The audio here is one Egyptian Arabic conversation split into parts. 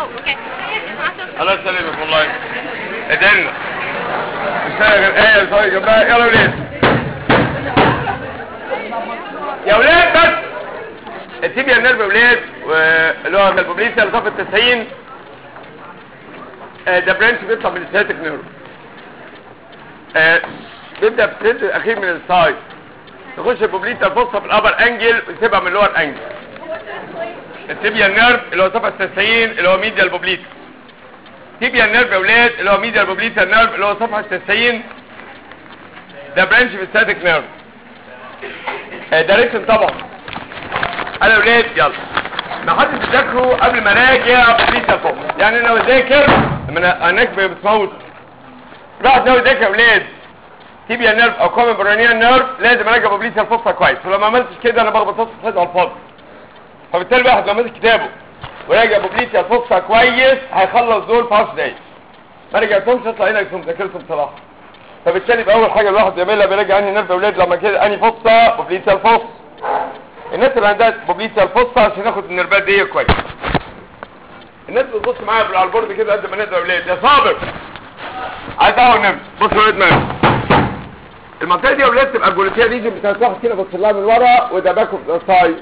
الله يسلمك والله ادعنا مش غير ايه صحيح جنبها يلا ولاد يا ولاد بس التيبيا النيرف يا ولاد اللي هو من البوبليسيا لصف التسعين آه، ده برانش بيطلع من السياتيك نيرف آه، بيبدا في السنت الاخير من السايد تخش البوبليسيا الفصة في الابر انجل وتسيبها من اللور انجل التيبيا نيرف اللي هو صفحه 90 اللي هو ميديا البوبليسيا تيبيا نيرف يا ولاد اللي هو ميديا البوبليسيا نيرف اللي هو صفحه 90 ده برانش في السياتيك نيرف آه، دايركشن طبعا انا ولاد يلا ما حدش يذاكره قبل ما راجع بوليس فوق يعني انا بذاكر لما انا بتموت راح ناوي يذاكر يا ولاد تيبيا نيرف او كومن برونيا نيرف لازم اراجع بوليس الفصة كويس ولو ما عملتش كده انا بخبط نص الحاجه على الفاضي فبالتالي الواحد لو ماسك كتابه وراجع بوليس الفصة كويس هيخلص دول في 10 دقايق ما رجعتهمش يطلع هنا يكون ذاكرتهم بصراحه فبالتالي يبقى اول حاجه الواحد بيعملها بيراجع انهي نيرف يا ولاد لما كده انهي فصة بوليس الفصة الناس اللي عندها بوبليسيا الفصة عشان ناخد النربات دي كويس الناس بتبص معايا على البورد كده قد ما نقدر يا ولاد يا صابر عايز اهو نمشي بص يا ولاد معايا المنطقه دي يا ولاد تبقى الجلوتيه دي بتاعت واحد كده بص لها من ورا وده باك اوف ذا سايد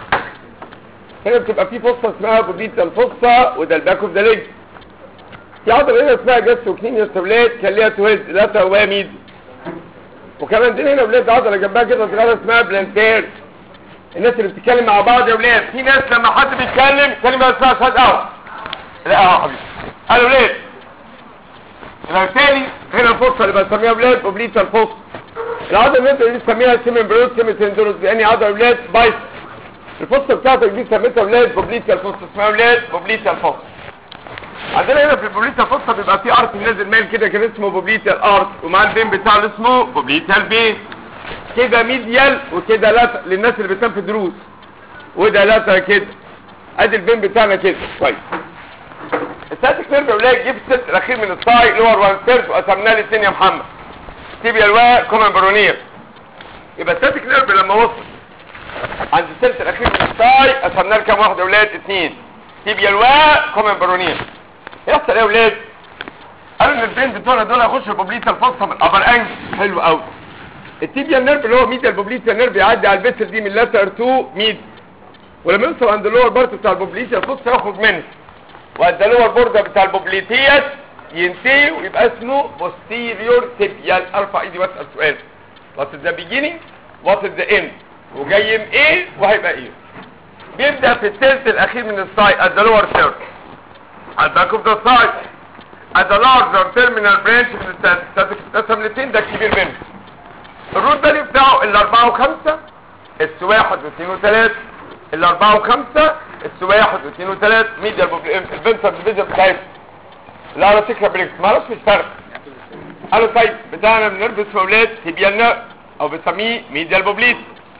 هنا بتبقى في فصة اسمها بوبليسيا الفصة وده الباك اوف ذا ليج في عضله هنا اسمها جاستروكنينيوس يا ولاد كان ليها تويز لا واميد وكمان دي هنا ولاد عضله جنبها كده صغيره اسمها بلانتير الناس اللي بتتكلم مع بعض يا ولاد في ناس لما حد بيتكلم يتكلم بقى اسمها شهاد قهوه لا قهوه حبيبي قالوا ولاد يبقى بالتالي هنا الفصه اللي بنسميها ولاد اوبليتا الفصه العضله اللي انت بنسميها سيمن بروز سيمن سندروس لاني عضله ولاد بايس الفصه بتاعتك دي سميتها ولاد اوبليتا الفصه اسمها ولاد اوبليتا الفصه عندنا هنا في البوبليتا الفصه بيبقى في ارت نازل مايل كده كان اسمه بوبليتا الارت ومع البين بتاع اللي اسمه بوبليتا البين كده ميديال وكده لاتر للناس اللي بتنام في دروس وده لاتر كده ادي البين بتاعنا كده كويس الساتيك نيرف يا ولاد جيب السلت الاخير من الصاي لور وان سيرف وقسمناه للاثنين يا محمد تيبيا الواء كومن برونير يبقى الساتيك نيرف لما وصل عند السلت الاخير من الصاي قسمناه لكام واحد يا ولاد اثنين تيبيا الواء كومن برونير يحصل ايه يا ولاد قالوا ان البين بتوعنا دول هيخشوا بوبليتا الفصه من الابر انجل حلو قوي التيبيا نيرف اللي هو ميديا البوبليسيا نيرف يعدي على البسل دي من لاتر تو ميد ولما يوصل عند اللور بارت بتاع البوبليسيا الفص يخرج منه وعند اللور بوردة بتاع البوبليتيات ينتهي ويبقى اسمه posterior tibial ارفع ايدي واسال سؤال what is the beginning what is the end وجاي من ايه وهيبقى ايه بيبدا في الثلث الاخير من السايد at the lower third at the back of the side at the larger terminal branch من التسم الاثنين ده الكبير منه الروت بالي بتاعه الاربعة وخمسة اس واحد واثنين وثلاثة الاربعة وخمسة اس واحد واثنين وثلاثة ميديا الفنسر ديفيجن بتاعتهم لا على فكرة بريكس معرفش مش فرق قالوا طيب بتاعنا بنلبس في اولاد تيبيال نيرف او بنسميه ميديا البوبليس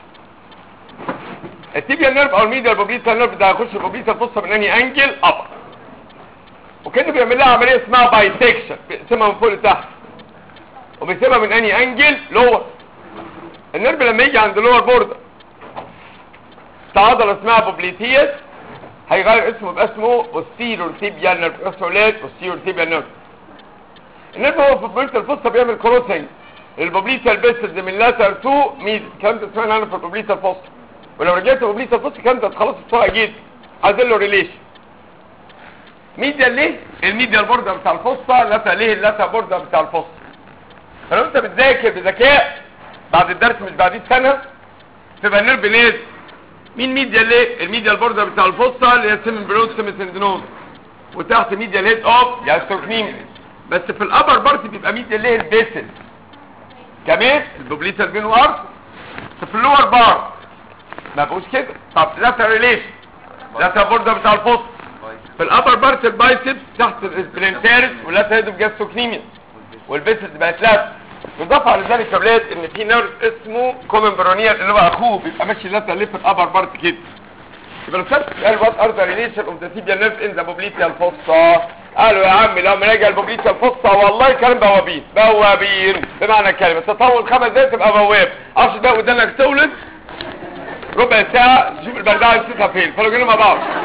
التيبيال نيرف او الميديا البوبليس النيرف ده هيخش البوبليس الفصة من انهي انجل ابر وكانه بيعمل لها عملية اسمها بايسكشن بيقسمها من فوق لتحت وبيسيبها من انهي انجل لور النرف لما يجي عند لور بوردر بتاع عضله اسمها بوبليتيس هيغير اسمه يبقى اسمه بوستيرور تيبيال نيرف اسمه ولاد بوستيرور تيبيال نيرف النرف هو في بوبليتا الفصه بيعمل كروسنج للبوبليتا البيسز من لاتر تو ميد الكلام ده سمعنا عنه في البوبليتا الفصه ولو رجعت بوبليتا الفصه الكلام ده خلاص بسرعه جدا عايزين له ريليشن ميديا ليه الميديا البوردر بتاع الفصه لاتر ليه اللاتر بوردر بتاع الفصه فلو انت بتذاكر بذكاء بعد الدرس مش بعد سنة تبقى النيرف نازل مين ميديا ليه الميديا البوردر بتاع الفصة اللي هي سيمن بروز سيمن سندنوز وتحت ميديا الهيد اوف يعني ستروكنيم بس في الابر بارت بيبقى ميديا ليه البيسل كمان البوبليتا البين وارت بس في اللور بار ما بقوش كده طب لاتر ريليشن لاتر بوردر بتاع الفصة في الابر بارت البايسبس تحت الاسبرنتارس واللاتر هيد اوف جاستروكنيميا والبيسل بقت لاتر بالاضافه على ذلك يا ولاد ان في نيرف اسمه كومن برونيال اللي هو اخوه بيبقى ماشي لاتر ليفت ابر بارت كده يبقى لو خدت قال وات ار ذا ريليشن اوف ذا تيبيال نيرف ان ذا بوبليتيا الفصة قالوا يا عم لو راجع البوبليتيا الفصة والله كلام بوابين بوابين بمعنى الكلمه تطول خمس دقايق تبقى بواب 10 دقايق ودانك تولد ربع ساعه تشوف البردعه نسيتها فين فلو جينا مع بعض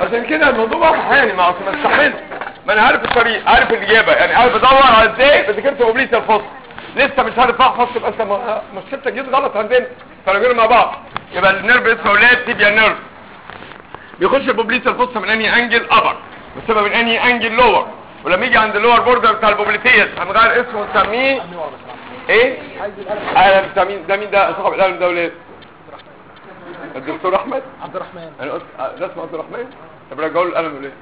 عشان كده الموضوع واضح يعني ما اصل ما استحملش ما انا عارف الطريق عارف الاجابه يعني عارف ادور على ازاي بذاكرت اوبليت الفصل لسه مش عارف احفظ تبقى انت م- مشكلتك جيت غلط عندنا فنجرب مع بعض يبقى النيرف اسمه اولاد تيبيا نيرف بيخش البوبليت الفصل من انهي انجل ابر بسبب من انهي انجل لور ولما يجي عند اللور بوردر بتاع البوبليتيز هنغير اسمه ونسميه ايه؟ قلم بتاع مين ده مين ده صاحب القلم ده ولاد الدكتور احمد عبد الرحمن انا قلت آه، ده اسمه عبد الرحمن طب رجعوا له القلم وليه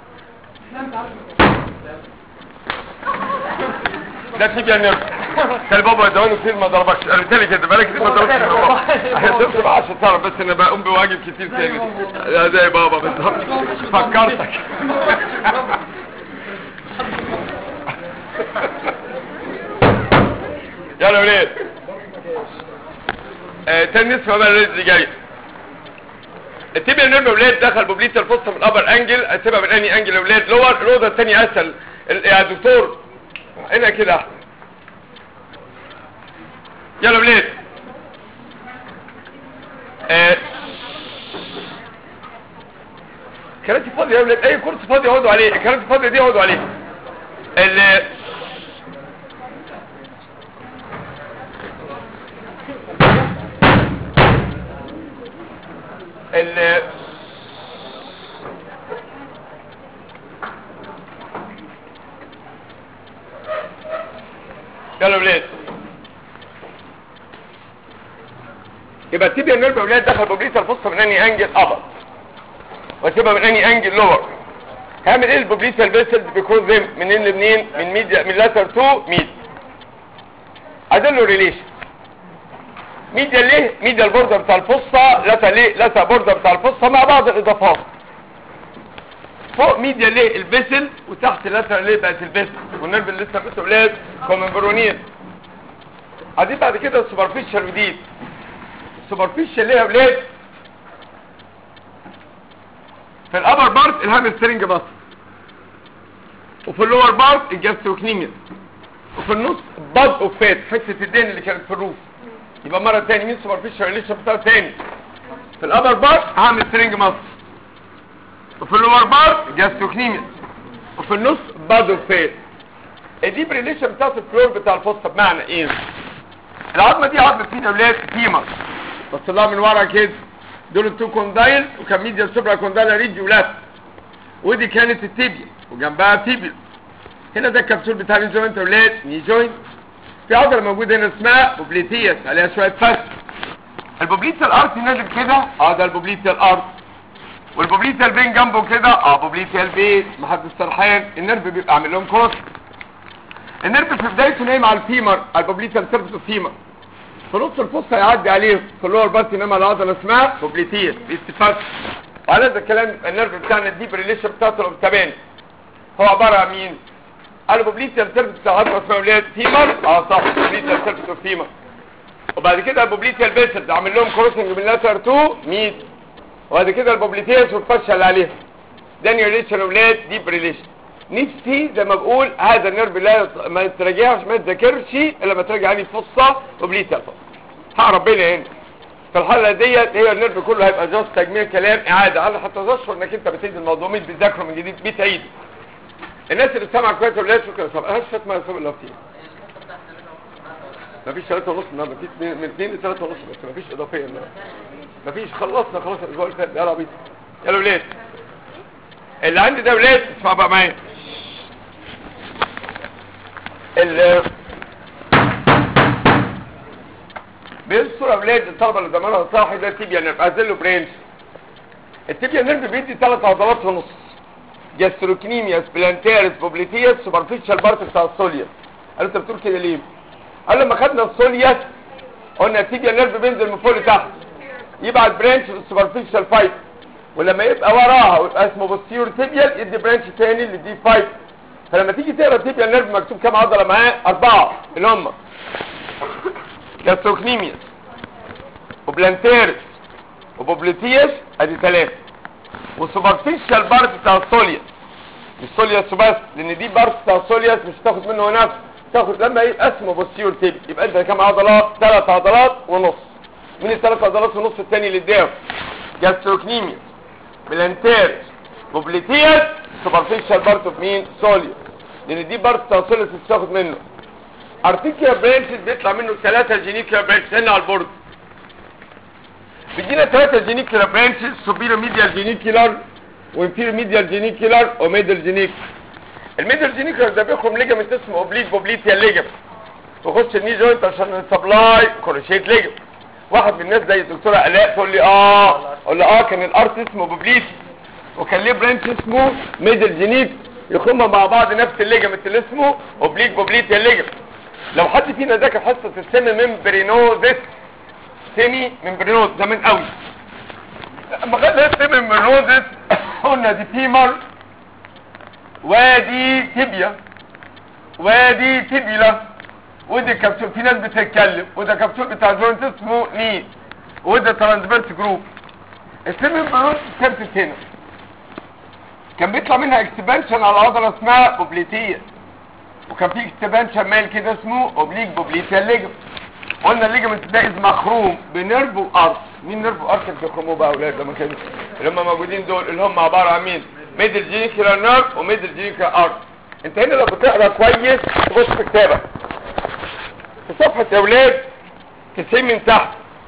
ده تيجي النرف قال بابا يا دواني كتير ما ضربكش قلت لي كده بقالك كتير ما ضربكش هتمشي بقى عشان تعرف بس انا بقوم بواجب كتير تاني يا زي بابا بالظبط فكرتك يلا يا ولاد آه، تاني نسمع بقى الريز اللي جاي التيبيا نيرف يا ولاد دخل بوبليت الفصة من الابر انجل هتبقى من انهي انجل يا ولاد لور الاوضه الثانيه اسهل ال- يا دكتور هنا كده احسن يلا يا ولاد آه، كراسي فاضيه يا ولاد اي كرسي فاضي اقعدوا عليه الكراسي الفاضيه دي اقعدوا عليه ال ال يلا يا ولاد يبقى التيبيا نيرف يا ولاد دخل بوبليت الفصة من انهي انجل ابر وتبقى من انهي انجل لور هعمل ايه البوبليت الفيسلز بيكون زي منين لمنين من ميديا من لاتر تو ميد عايزين له ريليشن ميديا ليه ميديا البوردر بتاع الفصة لتا ليه لتا بوردر بتاع الفصة مع بعض الاضافات فوق ميديا ليه البسل وتحت لاتر ليه بقت البسل والنرف اللي لسه بس اولاد كومنبرونين عايزين بعد كده السوبرفيشال جديد السوبرفيشال ليه يا اولاد في الابر بارت الهامسترنج بس وفي اللور بارت الجاستروكنيميا وفي النص باد اوف فات حته الدين اللي كانت في الروف يبقى مره تاني مين سوبرفيشال ريليشن بتاع تاني في الابر بارت هعمل سترينج مصر وفي اللور بارت جاستروكنيميا وفي النص باد اوف فات الديب ريليشن بتاعت الفلور بتاع الفصة بمعنى ايه العظمه دي عظمه مين يا اولاد فيمر بص لها من ورا كده دول التو كوندايل وكان ميديا سوبرا كوندايل ريدي ولات ودي كانت التيبيا وجنبها تيبيا هنا ده الكبسول بتاع مين جوينت يا اولاد ني جوينت في عضله موجوده هنا اسمها بوبليتيس عليها شويه فك البوبليت الارض نازل كده اه ده البوبليت الارض والبوبليت البين جنبه كده اه بوبليت البين محدش سرحان النرف بيبقى عامل لهم كروس النرف في بدايته نايم على الفيمر على البوبليت السيرفس الفيمر في نص الفصة يعدي عليه في اللور بارت ينام على عضله اسمها بوبليتيس بيستفاد وعلى هذا الكلام النرف بتاعنا الديب ريليشن بتاعته لو تبان هو عباره عن مين قالوا بوبليت السيرفس بتاع عضله اسمها ولاد فيمر اه صح بوبليت السيرفس الفيمر وبعد كده البوبليت البيسل عامل لهم كروسنج من لاتر تو ميد وبعد كده البوبليتيس والفشه اللي عليها ده ريليشن ولاد ديب ريليشن نفسي زي ما بقول هذا النيرف لا يت- ما يتراجعش ما يتذاكرش الا لما تراجع عليه فصه وبليت الفصه حق ربنا هنا في الحاله ديت هي النيرف كله هيبقى جاست تجميع كلام اعاده على حتى تشعر انك انت بتعيد الموضوع مش بتذاكره من جديد بتعيده الناس اللي سمع كويس ولا شكرا طب انا شفت ما يسوي الا فيه مفيش 3 ونص النهارده في اتنين- من 2 ل 3 ونص بس مفيش اضافيه النهارده مفيش خلصنا خلاص الاسبوع اللي فات يلا بينا يلا ولاد اللي عندي ده ولاد اسمع بقى معايا ال بيذكر اولاد الطلبه اللي زمانها صاحي ده تيبيا نيرف عايزين له برينش التيبيا نيرف بيدي ثلاث عضلات ونص جاستروكنيميا سبلانتيرس بوبليتيس سوبرفيشال بارت بتاع السوليا قال انت بتقول كده ليه قال لما خدنا السوليا قلنا التيبيا نيرف بينزل من فوق لتحت يبعت برانش في السوبرفيشال فايت ولما يبقى وراها ويبقى اسمه بوستيور تيبيال يدي برانش تاني للدي فايت فلما تيجي تقرا تيبيال نيرف مكتوب كام عضله معاه اربعه اللي هم جاستروكنيميا وبلانتيرس وبوبليتيس ادي ثلاثه والسوبرفيشال بارت بتاع السوليا مش سولياس بس لان دي بارت بتاع السولياس مش هتاخد منه نفس تاخد لما يبقى اسمه بوستيور تيبي يبقى انت كام عضلات ثلاث عضلات ونص من الثلاث عضلات ونص الثاني اللي اداهم جاستروكنيميا بلانتيرس بوبليتيس سوبرفيشال بارت اوف مين سوليوس لان دي بارت سوليوس بتاخد منه ارتيكيا برانشز بيطلع منه ثلاثة جينيكيا برانشز هنا على البورد بيدينا ثلاثة جينيكيا برانشز سوبيرو ميديال جينيكيولار وانفيرو ميديال جينيكيولار وميدل جينيك الميدل جينيكيولار ده بيخرم ليجامنت اسمه اوبليك بوبليتيا ليجامنت ويخش الني جوينت عشان سبلاي كروشيت ليجامنت واحد من الناس زي الدكتوره الاء تقول لي اه اقول له اه كان الارت اسمه بوبليتي وكان ليه برانش اسمه ميدل جينيك يخرموا مع بعض نفس الليجامنت اللي اسمه اوبليك بوبليتيا ليجامنت لو حد فينا ذاكر حصه السم ممبرينوزس سيمي ممبرينوز ده من قوي لما خدنا السم ممبرينوزس قلنا دي فيمر وادي تibia وادي تibula وده كبسول في ناس بتتكلم وده كبسول بتاع جوينت اسمه ني وده ترانسفيرس جروب السم ممبرينوز كانت هنا كان بيطلع منها اكسبانشن على عضله اسمها اوبليتيه وكان في اكسبانشن مايل كده اسمه اوبليك بوبليتيا ليجمنت قلنا الليجمنت ده از مخروم بنيرف وارت مين نيرف وارت اللي بيخرموه بقى اولاد لما كانوا اللي هم موجودين دول اللي هم عباره عن مين ميدل جينيكولار نيرف وميدل جينيكولار ارت انت هنا لو بتقرا كويس تخش في كتابك في صفحه يا اولاد 90 من تحت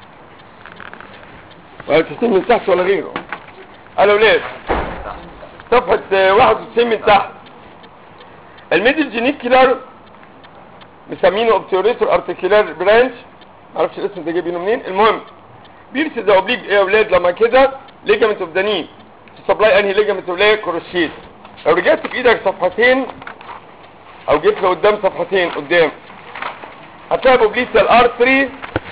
ولا 90 من تحت ولا غيره قالوا اولاد صفحه 91 من تحت الميدل جينيكولار مسمينه اوبتيوريتور ارتيكولار برانش معرفش الاسم ده جايبينه منين المهم بيرسي ذا اوبليج ايه يا اولاد لما كده ليجامنت اوف ذا ني سبلاي انهي ليجامنت اوف لاي كروشيت لو رجعت في ايدك صفحتين او جيت لقدام صفحتين قدام هتلاقي بوبليتيال ارتري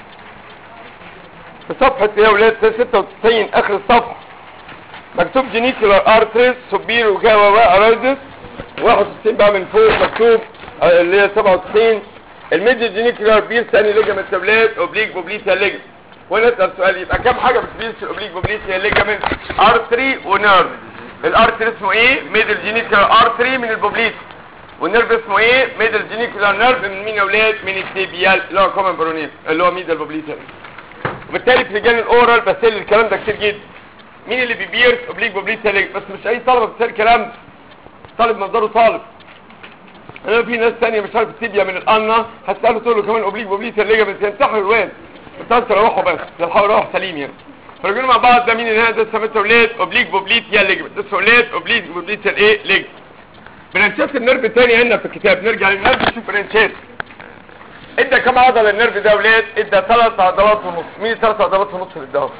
في صفحه ايه يا اولاد 96 اخر الصفحه مكتوب جينيكولار ارتريز سوبير وكاوا ارايدس 61 بقى من فوق مكتوب اللي هي 97 الميدي جينيكولار بيرس ثاني ليجامنت تابلات اوبليك بوبليتيا ليجامنت ونسال سؤال يبقى كام حاجه بتبيرس الاوبليك بوبليتيا ليجامنت ارتري ونيرف الارتري اسمه ايه ميدل جينيكولار ارتري من البوبليت والنيرف اسمه ايه ميدل جينيكولار نيرف من مين يا اولاد من التيبيال اللي هو كومن برونيل اللي هو ميدل بوبليتيا وبالتالي في رجال الاورال بسال الكلام ده كتير جدا مين اللي بيبيرس اوبليك بوبليتيا ليجامنت بس مش اي طلبه بتسال الكلام ده طالب مصدره طالب انا في ناس تانية مش عارف التibia من القنا هتساله تقول له كمان اوبليك بوبليتيا الليجامنت ينتحر الواد بس روحوا بس تلحقوا روح سليم يعني فرجعوا مع بعض ده مين اللي هنا ده سميته ولاد اوبليك بوبليتيا الليجامنت ده ولاد اوبليك بوبليتيا الايه ليجامنت برانشات النيرف تاني هنا في الكتاب نرجع للنيرف نشوف برانشات ادى كام عضله النيرف ده ولاد ادى ثلاث عضلات ونص مين ثلاث عضلات ونص اللي اداهم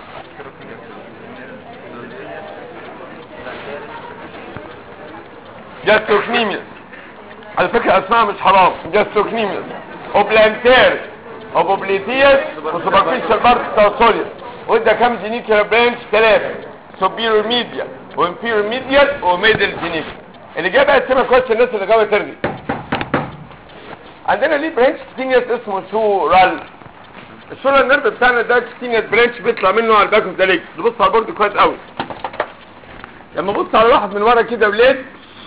جاستروكنيميوس على فكرة اسمها مش حرام جاستروكنيميوس اوبلانتير اوبوبليتيس وسوبرفيشال بارت تاوسوليس وده كام جينيكال برانش ثلاثة سوبيرو ميديا وانفيرو ميديال وميدل جينيك اللي جاب بقى تسمع كويس الناس اللي جابها ترجي عندنا ليه برانش كتينيس اسمه سورال السورال نيرف بتاعنا ده كتينيس برانش بيطلع منه على الباك اوف ذا ليج نبص على البورد كويس قوي لما ابص على واحد من ورا كده ولاد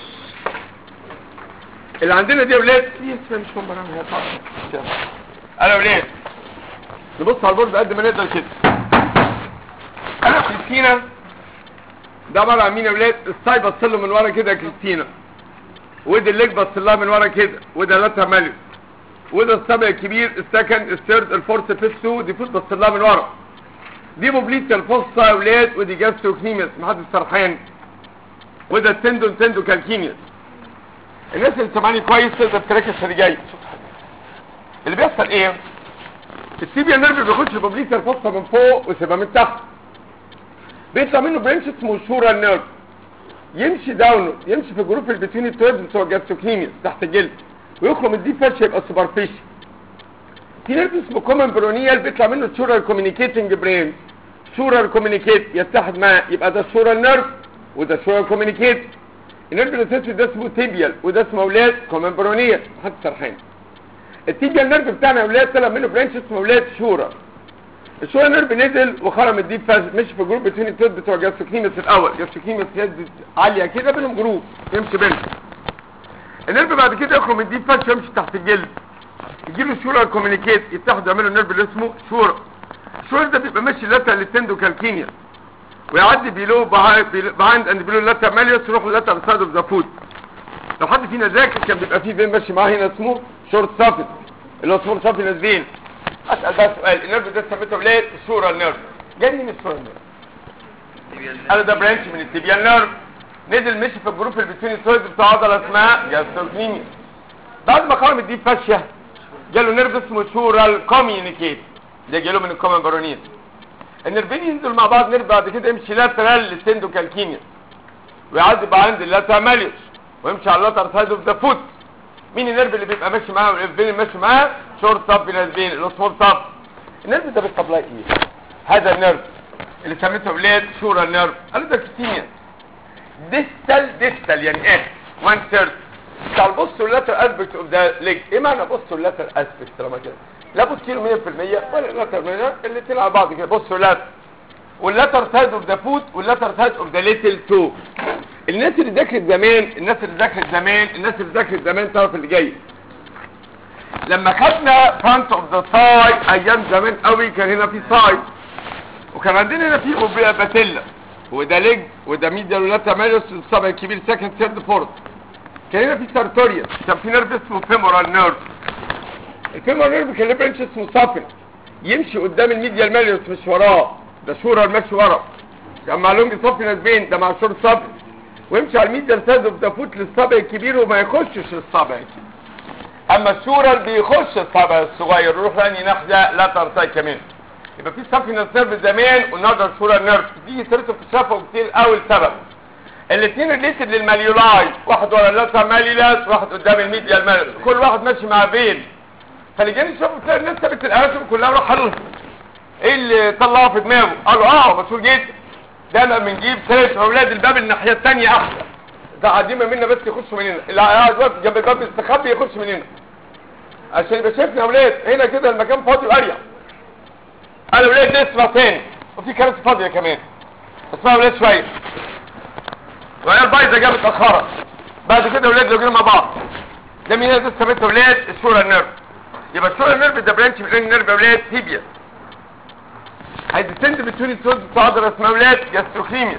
اللي عندنا دي اولاد دي اسمها مش من براها هي طبعا انا اولاد نبص على البورد قد ما نقدر كده انا كريستينا ده عباره عن مين يا اولاد الساي بص له من ورا كده كريستينا وده الليج بص لها من ورا كده وده لاتها مالك وده السبع الكبير السكند الثيرد الفورث فيفتو دي فوت بص لها من ورا دي موبليتيا الفصة يا اولاد ودي جاستروكنيميس محدش سرحان وده التندون تندو كالكينيس الناس اللي سامعاني كويس تقدر تركز اللي جاي اللي بيحصل ايه التيبيا نيرف بيخش بوبليتيا الفصة من فوق ويسيبها من تحت بيطلع منه برانش اسمه شورا نيرف يمشي داون يمشي في جروب البتوين التويبز بتوع الجاستروكنيميس تحت الجلد ويخرج من دي فاش يبقى سوبرفيشي في نيرف اسمه كومن برونيال بيطلع منه شورا كوميونيكيتنج برين شورا كوميونيكيت يتحد معاه يبقى ده شورا نيرف وده شورا كوميونيكيت النيرف الاساسي ده اسمه تيبيال وده اسمه اولاد كومن برونيال محدش سرحان التيبيال نيرف بتاعنا يا اولاد طلع منه برانش اسمه اولاد شورا الشورا نيرف نزل وخرم الديب فاز مشي في جروب بتوين التوت بتوع جاستروكنيمس الاول جاستروكنيمس يد عاليه كده بينهم جروب يمشي بينهم النيرف بعد كده يخرم الديب فاز يمشي تحت الجلد يجي له شورا كوميونيكيت يتحدوا يعملوا النيرف اللي اسمه شورا الشورا ده بيبقى ماشي لاترال للتندو كالكينيا ويعدي بيلو بهايند اند بيلو لاتر ماليوس يروح للاتر سايد اوف ذا فود لو حد فينا ذاكر كان بيبقى فيه فين ماشي معاه هنا اسمه شورت سافن اللي هو اسمه سافن فين اسال بقى سؤال النيرف ده سميته ليه الشورى نيرف جاي من الشورى نيرف قالوا ده برانش من التيبيال نيرف نزل مشي في الجروب البيتونيسويد بتاع عضله اسمها جاستروكنيميا بعد ما قام الديب فاشيه جاله نيرف اسمه شورال كوميونيكيت ده جاله من الكومن بارونيت النيرفين ينزلوا مع بعض نيرف بعد كده يمشي لاترال للسندو كالكينيا ويعدي بقى عند اللاتر ماليوس ويمشي على اللاتر سايد اوف ذا فوت مين النيرف اللي بيبقى ماشي معاه والفين اللي ماشي معاه شورت سب نيرفين السمول سب النيرف ده بيطلع ايه هذا النيرف اللي سميته بلاد شورال نيرف قالوا ده كتينيا ديستال ديستال يعني ايه 1 ثيرد بتاع البوستولاتر اسبكت اوف ذا ليج ايه معنى بوستولاتر اسبكت طالما كده لا بوستيرو 100% ولا لاتر 100% الاثنين على بعض كده بوستولاتر واللاتر سايد اوف ذا فوت واللاتر سايد اوف ذا ليتل تو الناس اللي ذاكرت زمان الناس اللي ذاكرت زمان الناس اللي ذاكرت زمان تعرف اللي جاي لما خدنا فرونت اوف ذا ساي ايام زمان قوي كان هنا في ساي وكان عندنا هنا في باتيلا وده ليج وده ميديال ولاتر ماليوس الصبع الكبير سكند ثيرد فورث كان هنا في سارتوريوس كان في نيرف اسمه فيمورال نيرف الفيمورال نيرف كان له برانش اسمه سافن يمشي قدام الميديال ماليوس مش وراه ده شورى ماشي ورا كان مع لونج سافنس بين ده مع شورت سافن ويمشي على الميديال سايد اوف ذا فوت للصابع الكبير وما يخشش للصابع الكبير اما الشورى بيخش الصابع الصغير يروح لاني ناحيه لا ترتاي كمان يبقى في سافنس نيرف زمان ونقدر شورى نيرف دي سيرته اكتشافه كتير قوي السبب الاثنين ريليتد للماليولاي واحد ورا اللاتر ماليلاس واحد قدام الميديال ماليلاس كل واحد ماشي مع بين فاللي جاي يشوفوا تلاقي الناس سابت الاماكن كلها راح قال ايه اللي طلعه في دماغه قالوا اه مشهور جدا دايما بنجيب ثلاث اولاد الباب الناحيه الثانيه احسن ده قاعدين منا بس يخشوا من هنا اللي قاعد واقف جنب الباب يستخبي يخش من هنا عشان يبقى شايفنا يا اولاد هنا كده المكان فاضي واريح قالوا اولاد نسمع تاني وفي كراسي فاضيه كمان اسمعوا اولاد شويه وعيال بايظه جايه متاخره بعد كده اولاد لو مع بعض ده مين ده سميته اولاد الشورى نيرف يبقى الشورى نيرف ده برانش من النيرف اولاد تيبيا هيدسند بتوين السود بتاع اسمها اولاد جاستروكيميا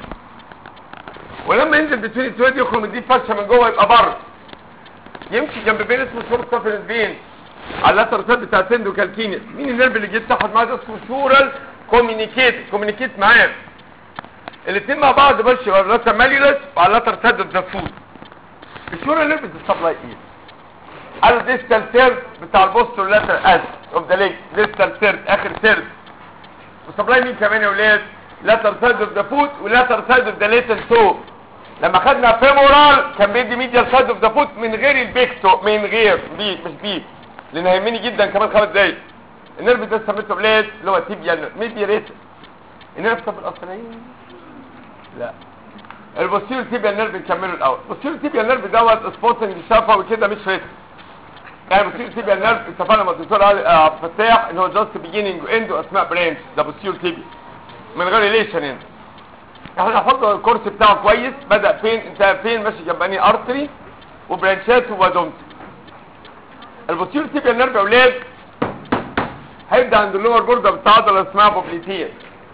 ولما ينزل بتوين السود يخرج من دي فشه من جوه يبقى بره يمشي جنب بين اسمه شورت سافرنس بين على اللاتر سايد بتاع سندو كالكينيس مين النيرف اللي جه تحت معاه ده اسمه شورال كوميونيكيت كوميونيكيت معاه الاثنين مع بعض ماشي على اللاتر ماليولاس وعلى اللاتر سايد اوف ذا فود الشورال نيرف بتسبلاي ايه قالوا ديستال سيرد بتاع البوستر لاتر اس اوف ذا ليج ديستال سيرد اخر سيرد وسبلاي مين كمان يا ولاد لاتر سايد اوف ذا فوت ولاتر سايد اوف ذا ليتل تو لما خدنا فيمورال كان بيدي ميديال سايد اوف ذا فوت من غير البيكتو من غير بي مش بي لان هيهمني جدا كمان خمس دقايق النيرف ده سميته بلاد اللي هو تيبيال ميديا ريت النيرف طب الاصليين لا البوستيريور تيبيال نيرف نكمله الاول البوستيريور تيبيال نيرف دوت سبوتنج شفوي كده مش ريت يعني بوستيريور تيبيال نيرف اتفقنا مع الدكتور علي عبد الفتاح ان هو جاست بيجيننج واند واسماء برانش ده بوستيريور تيبيال من غير ريليشن هنا احنا هنحط الكورس بتاعه كويس بدا فين انت فين ماشي جنب انهي ارتري وبرانشات وبادومت البوستيريور تيبيال نيرف يا اولاد هيبدا عند اللور بوردر بتاع عضله اسمها بوبليتير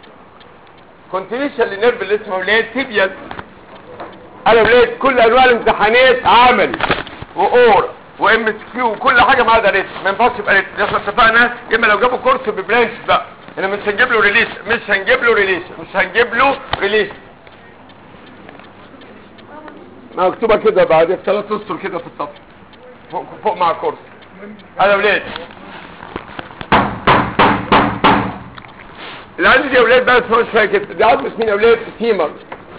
كونتينيشن لنيرف اللي اسمه اولاد تيبيال انا اولاد كل انواع الامتحانات عملي واور وام اس كيو وكل حاجه ما عدا ريت ما ينفعش يبقى ريت احنا اتفقنا اما لو جابوا كورس ببرانش بقى انا مش هنجيب له ريليشن مش هنجيب له ريليشن مش هنجيب له ريليشن مكتوبه كده بعد ثلاث اسطر كده في الصف فوق فوق مع الكورس انا اولاد اللي عندي دي اولاد بقى اسمها شويه كده دي عظمه مين يا اولاد فيمر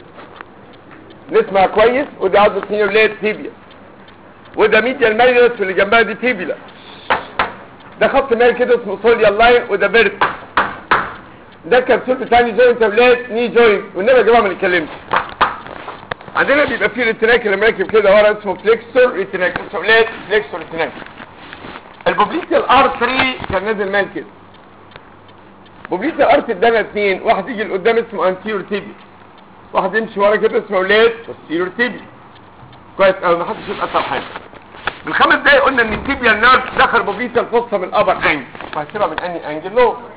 نسمع كويس ودي عظمه مين يا اولاد تيبيا وده ميديا الماليوس اللي جنبها دي تيبيلا ده خط مال كده اسمه سوليا لاين وده بيرت ده الكبسول بتاع ني جوينت يا اولاد ني جوينت والنبي يا جماعه ما نتكلمش عندنا بيبقى فيه ريتناك اللي مركب كده ورا اسمه فليكسور ريتناك اسمه اولاد فليكسور ريتناك البوبليتيال ارتري كان نازل مال كده بوبليتيال ارتري ادانا اثنين واحد يجي لقدام اسمه انتيور تيبي واحد يمشي ورا كده اسمه اولاد بوستيريور تيبي كويس قوي ما حدش يبقى اثر حاجه من خمس دقايق قلنا ان التيبيال نيرف دخل بوبليتيال فوسطى من الابر انجل وهسيبها من اني انجل لو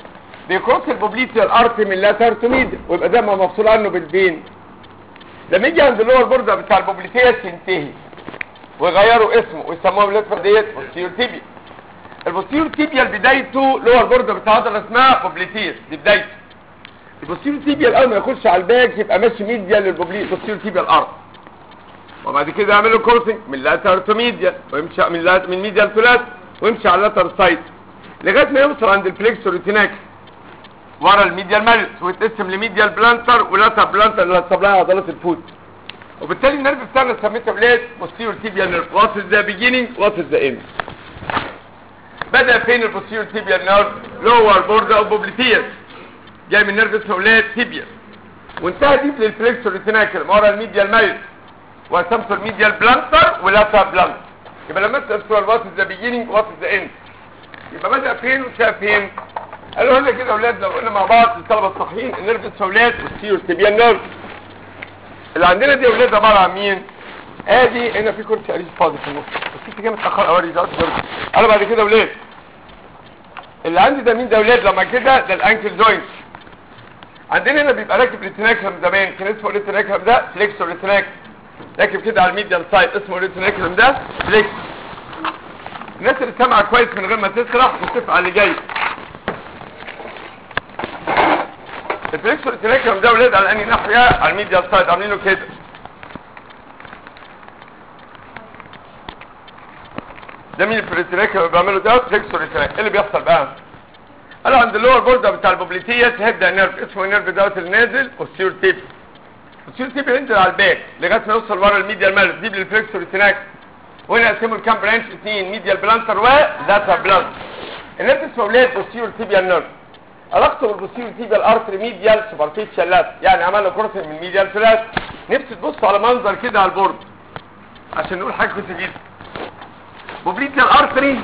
بيكروس البوبليتيال ارتي من لاتر تو ميديا ويبقى ده ما مفصول عنه بالبين لما يجي عند اللور بوردر بتاع البوبليتيال ينتهي ويغيروا اسمه ويسموه بالاسم ديت بوستيريور تيبيا البوستيريور تيبيا بدايته لور بوردر بتاع عضله اسمها بوبليتيس دي بدايته البوستيريور تيبيا اول ما يخش على الباك يبقى ماشي ميديا للبوستيريور تيبيا الارض وبعد كده يعمل له كورسنج من لاتر تو ميديا ويمشي من لاتر من ميديا لثلاث ويمشي على اللاتر سايد لغايه ما يوصل عند الفليكسور ريتيناك ورا الميديا المالس ويتقسم لميديا البلانتر ولاتر بلانتر اللي هتصب لها عضلات الفوت وبالتالي النيرف بتاعنا سميته بلاد posterior tibial nerve what is the beginning what is the end بدأ فين البوستيريور tibial nerve lower border of popliteus جاي من نيرف اسمه بلاد tibial وانتهى دي للفليكسور ريتيناكل ورا الميديا المالس وسمته الميديا البلانتر ولاتر بلانتر يبقى لما تسأل سؤال what is the beginning what is the end يبقى بدأ فين وشاف فين قالوا لنا كده اولاد لو قلنا مع بعض الطلبه الصحيين النيرف اسمه بلاد posterior tibial nerve اللي عندنا دي اولاد عباره عن مين ادي هنا في كرسي قريش فاضي في النص بس في جاي متاخر قوي ده انا بعد كده اولاد اللي عندي ده مين ده اولاد لما كده ده الانكل جوينت عندنا هنا بيبقى راكب ريتيناكلم زمان كان اسمه ريتيناكلم ده فليكسور ريتيناكلم راكب كده على الميديال سايد اسمه ريتيناكلم ده فليكس الناس اللي سامعه كويس من غير ما تسرح وتفق على اللي جاي الفليكسور ريتيناكلم ده اولاد على انهي ناحيه على الميديال سايد عاملينه كده ده مين الفريتيناكلم اللي بيعمله ده فليكسور ريتيناكلم ايه اللي بيحصل بقى قالوا عند اللور بوردر بتاع البوبليتيس هيبدا نيرف اسمه النيرف دوت النازل والسيور تيب السيور تيب ينزل على الباك لغايه ما يوصل ورا الميديال مالس دي للفليكسور ريتيناكلم وهنا يقسموا الكام برانش اثنين ميديال بلانتر وداتا بلانتر النيرف اسمه ولاد بوستيريور تيبيال نيرف علاقته بالبوستيريور تيبيال ارتري ميديال سوبرفيشال لات يعني عمل له كورس من ميديال فلات نفسي تبصوا على منظر كده على البورد عشان نقول حاجه كويسه جدا بوبليتيال ارتري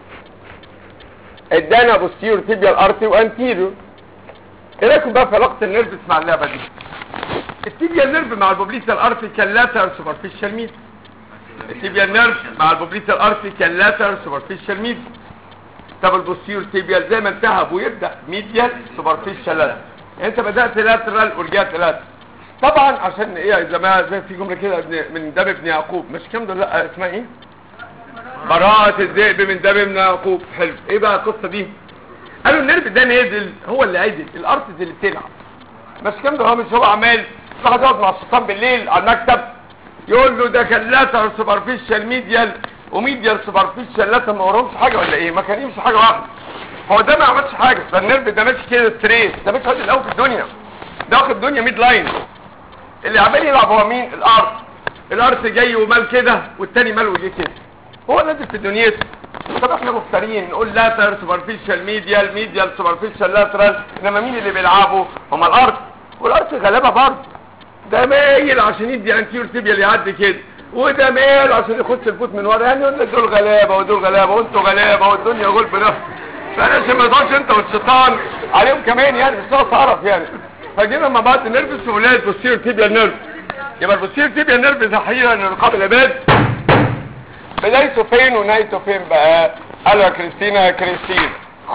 ادانا بوستيريور تيبيال ارتري وانتيريور ايه رايكم بقى في علاقه النيرف مع اللعبه دي التيبيال نيرف مع البوبليتيال ارتري كان لاتر سوبرفيشال ميد التيبيال نيرف مع البوبليتيال ارتري كان لاتر سوبرفيشال ميد طب البوستيريور تيبيال زي ما انتهى ويبدا ميديال سوبرفيشال لاتر انت بدات لاترال ورجعت لاتر طبعا عشان ايه زي ما زي في جمله كده ابن من دم ابن يعقوب مش كام ده لا اسمها ايه براءة الذئب من دم ابن يعقوب حلو ايه بقى القصه دي قالوا النيرف ده نازل هو اللي عدل الارتز اللي بتلعب مش كام ده هو مش هو عمال راح يقعد مع الشيطان بالليل على المكتب يقول له ده كان لاتر سوبرفيشال ميديال وميديال سوبرفيشال لاتر ما وراهمش حاجه ولا ايه ما كان يمشي حاجه واحده هو ده ما عملش حاجه ده النيرف ده ماشي كده ستريس ده مش هادي الاول في الدنيا ده واخد الدنيا ميد لاين اللي عمال يلعب هو مين الارض الارض جاي ومال كده والتاني مال وجه كده هو نازل في دنيته طب احنا مفترين نقول لاتر سوبرفيشال ميديال ميديال سوبرفيشال لاترال انما مين اللي بيلعبوا هم الارض والارض غلابه برضه ده مايل عشان يدي انتيور تيبيال يعدي كده وده مايل عشان يخش الفوت من ورا يعني يقول لك دول غلابه ودول غلابه وانتوا غلابه والدنيا غلب نفس فانا ما تقعدش انت والشيطان عليهم كمان يعني بس هو تعرف يعني فجينا مع بعض نيرفس وولاد بوستيريور تيبيال نيرف يبقى البوستيريور تيبيال نيرف صحيح لرقاب العباد بدايته فين ونهايته فين بقى قالوا يا كريستينا يا كريستين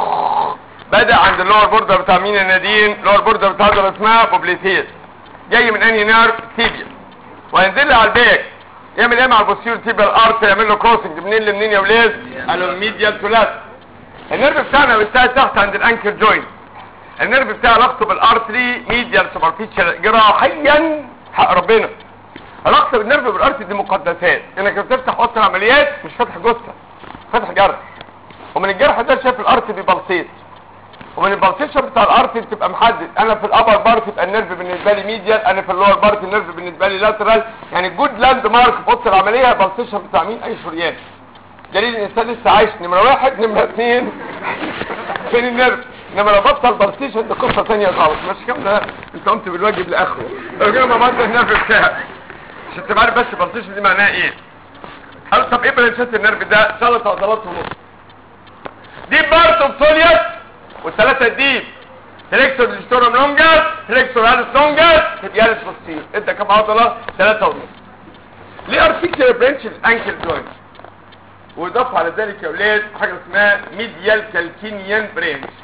بدأ عند اللور بوردر بتاع مين النادين اللور بوردر بتاع عضله اسمها بوبليتيس جاي من انهي نيرف تيبيا وينزل لي على الباك يعمل ايه مع البوستيريور تيبيال ارت يعمل له كروسنج منين لمنين يا ولاد قالوا الميديال ثلاث النيرف بتاعنا بتاعي تحت عند الانكل جوينت النيرف بتاعي علاقته بالارتري ميديال سوبرفيشال جراحيا حق ربنا علاقته بالنيرف بالارتري دي مقدسات انك بتفتح اوضه العمليات مش فاتح جثه فاتح جرح ومن الجرح ده شايف الارتري بيبلسيت ومن البلسيشن بتاع الارتري بتبقى محدد انا في الابر بارت يبقى النيرف بالنسبه لي ميديال انا في اللور بارت النيرف بالنسبه لي لاترال يعني جود لاند مارك في اوضه العمليه البلسيشن بتاع مين اي شريان دليل الانسان لسه عايش نمره واحد نمره اثنين فين النيرف انما لو بطل بلسيشن دي قصه ثانيه خالص مش كام ده انت قمت بالواجب لاخره لو جينا مع بعض النيرف بتاعك عشان تبقى عارف بس البلسيشن دي معناها ايه قال طب ايه برانشات النيرف ده ثلاث عضلات ونص دي بارت اوف سوليوس والثلاثه دي فليكسور ديستورم لونجاس فليكسور هالس لونجاس تبيالس بوستير ادى كام عضله ثلاثه ونص ليه ارتيكولار برانش الانكل جوينت واضاف على ذلك يا اولاد حاجه اسمها ميديال كالكينيان برانش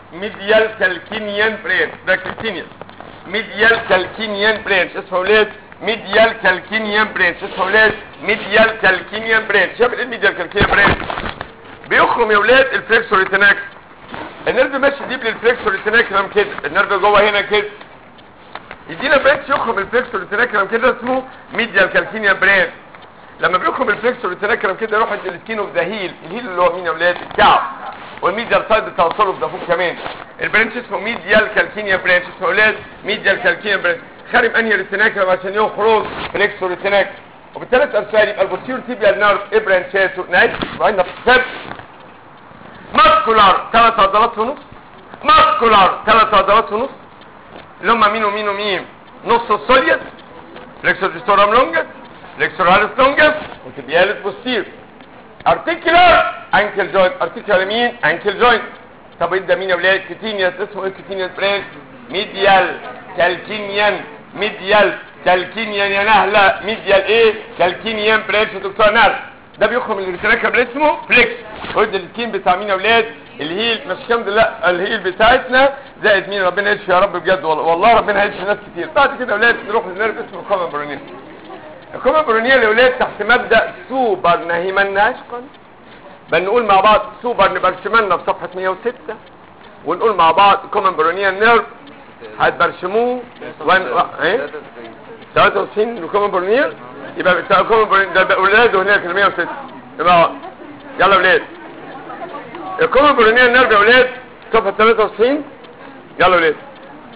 ميديال كالكينيان برانش ده كالكينيان ميديال كالكينيان برانش اسمه ولاد ميديال كالكينيان برانش اسمه ولاد ميديال كالكينيان برانش شايف ايه الميديال كالكينيان برانش بيخرم يا ولاد الفليكسور ريتيناكس النيرف ماشي ديب للفليكسور ريتيناكرم كده النيرف جوه هنا كده يدينا برانش يخرم الفليكسور ريتيناكرم كده اسمه ميديال كالكينيان برانش لما بيخرم الفليكسور ريتيناكرم كده يروح عند السكين اوف ذا هيل الهيل اللي هو مين يا ولاد الكعب والميديال سايد بتوصله بدافوق كمان البرانش اسمه ميديال كالكينيا برانش اسمه ولاد ميديال كالكينيا برانش خارم انهي ريتيناكرم عشان يخرج فليكسور ريتيناكرم وبالثلاث ارسال يبقى البوستيريور تيبيال نيرف ايه برانشاته نعيد وعندنا سب ماسكولار ثلاث عضلات ونص ماسكولار ثلاث عضلات ونص اللي هم مين ومين ومين نص السوليد فليكسور ديستورام لونجس فليكسوراليس لونجس وتبياليس بوستير ارتيكولار انكل جوينت ارتيكولار مين انكل جوينت طب ايه ده مين يا ولاد كتينياس اسمه ايه كتينياس برانش ميديال كالكينيان ميديال كالكينيان يا نهله ميديال ايه كالكينيان برانش دكتور نهله ده بيخرج من الريتراكب اللي اسمه فليكس خد السكين بتاع مين يا ولاد الهيل مش الحمد لله الهيل بتاعتنا زائد مين ربنا يشفي يا رب بجد والله والله ربنا هيشفي ناس كتير بعد كده يا ولاد نروح للنيرف اسمه كومن برونيل الكومن برونيل يا ولاد تحت مبدا سوبر نهيمناش بنقول مع بعض سوبر نبرشمنا في صفحه 106 ونقول مع بعض كومن برونيل نيرف هتبرشموه وان ايه 93 الكومن برونيل يبقى بتاع كومن برونيل ده اولاده هناك ال 106 يبقى يلا يا ولاد الكومن برونيل نيرف يا ولاد صفحه 93 يلا يا ولاد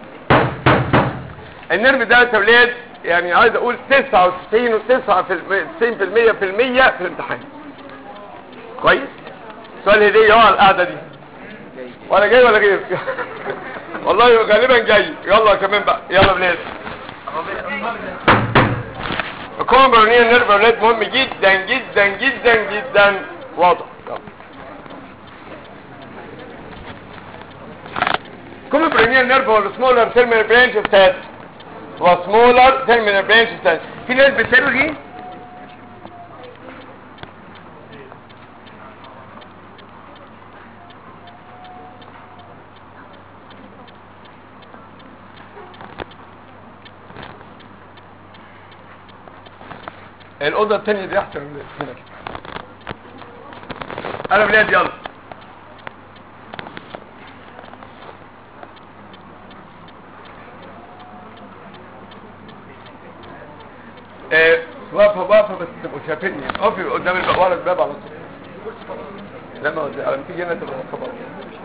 النيرف ده يا ولاد يعني عايز اقول 99 و9 في 90% في المية في الامتحان كويس سؤال هدية اهو على القعدة دي ولا جاي ولا جاي والله غالبا جاي يلا كمان بقى يلا بلاد الكومن برونية نيرف ولاد مهم جدا جدا جدا جدا واضح كومن برونية نيرف هو السمولر تيرمينال برانش بتاعت وسمولر تيرمينال برانش بتاعت في ناس بتلغي الأوضة التانية دي أحسن من هنا كده أنا بلاد يلا آه، واقفة واقفة بس تبقوا شايفيني اقفي قدام الباب ورا الباب على طول لما لما تيجي هنا تبقى واقفة بره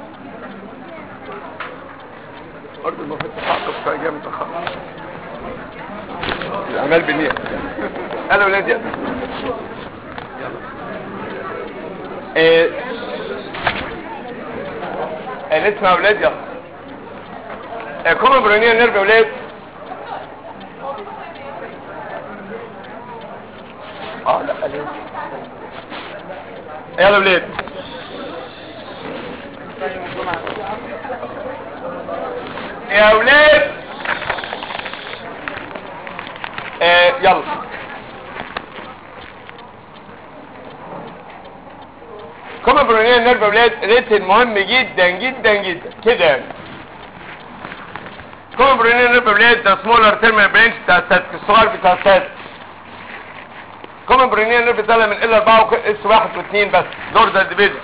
برضه المفروض تحقق شوية جاي متأخر الأعمال بالنية أنا ولاد يلا إيه إيه نسمع يا ولاد يلا إيه كومن برونية نيرف يا ولاد اه لا ليه يلا ولاد يا ولاد آه يلا كومن برونيال نيرف يا ولاد ريتن مهم جدا جدا جدا كده يعني كومن برونيال نيرف يا ولاد ده سمولر تيرمينال برانش بتاع السادس الصغير بتاع السادس كومن برونيال نيرف ده من ال 4 اس 1 و2 بس دور ده الديفيجن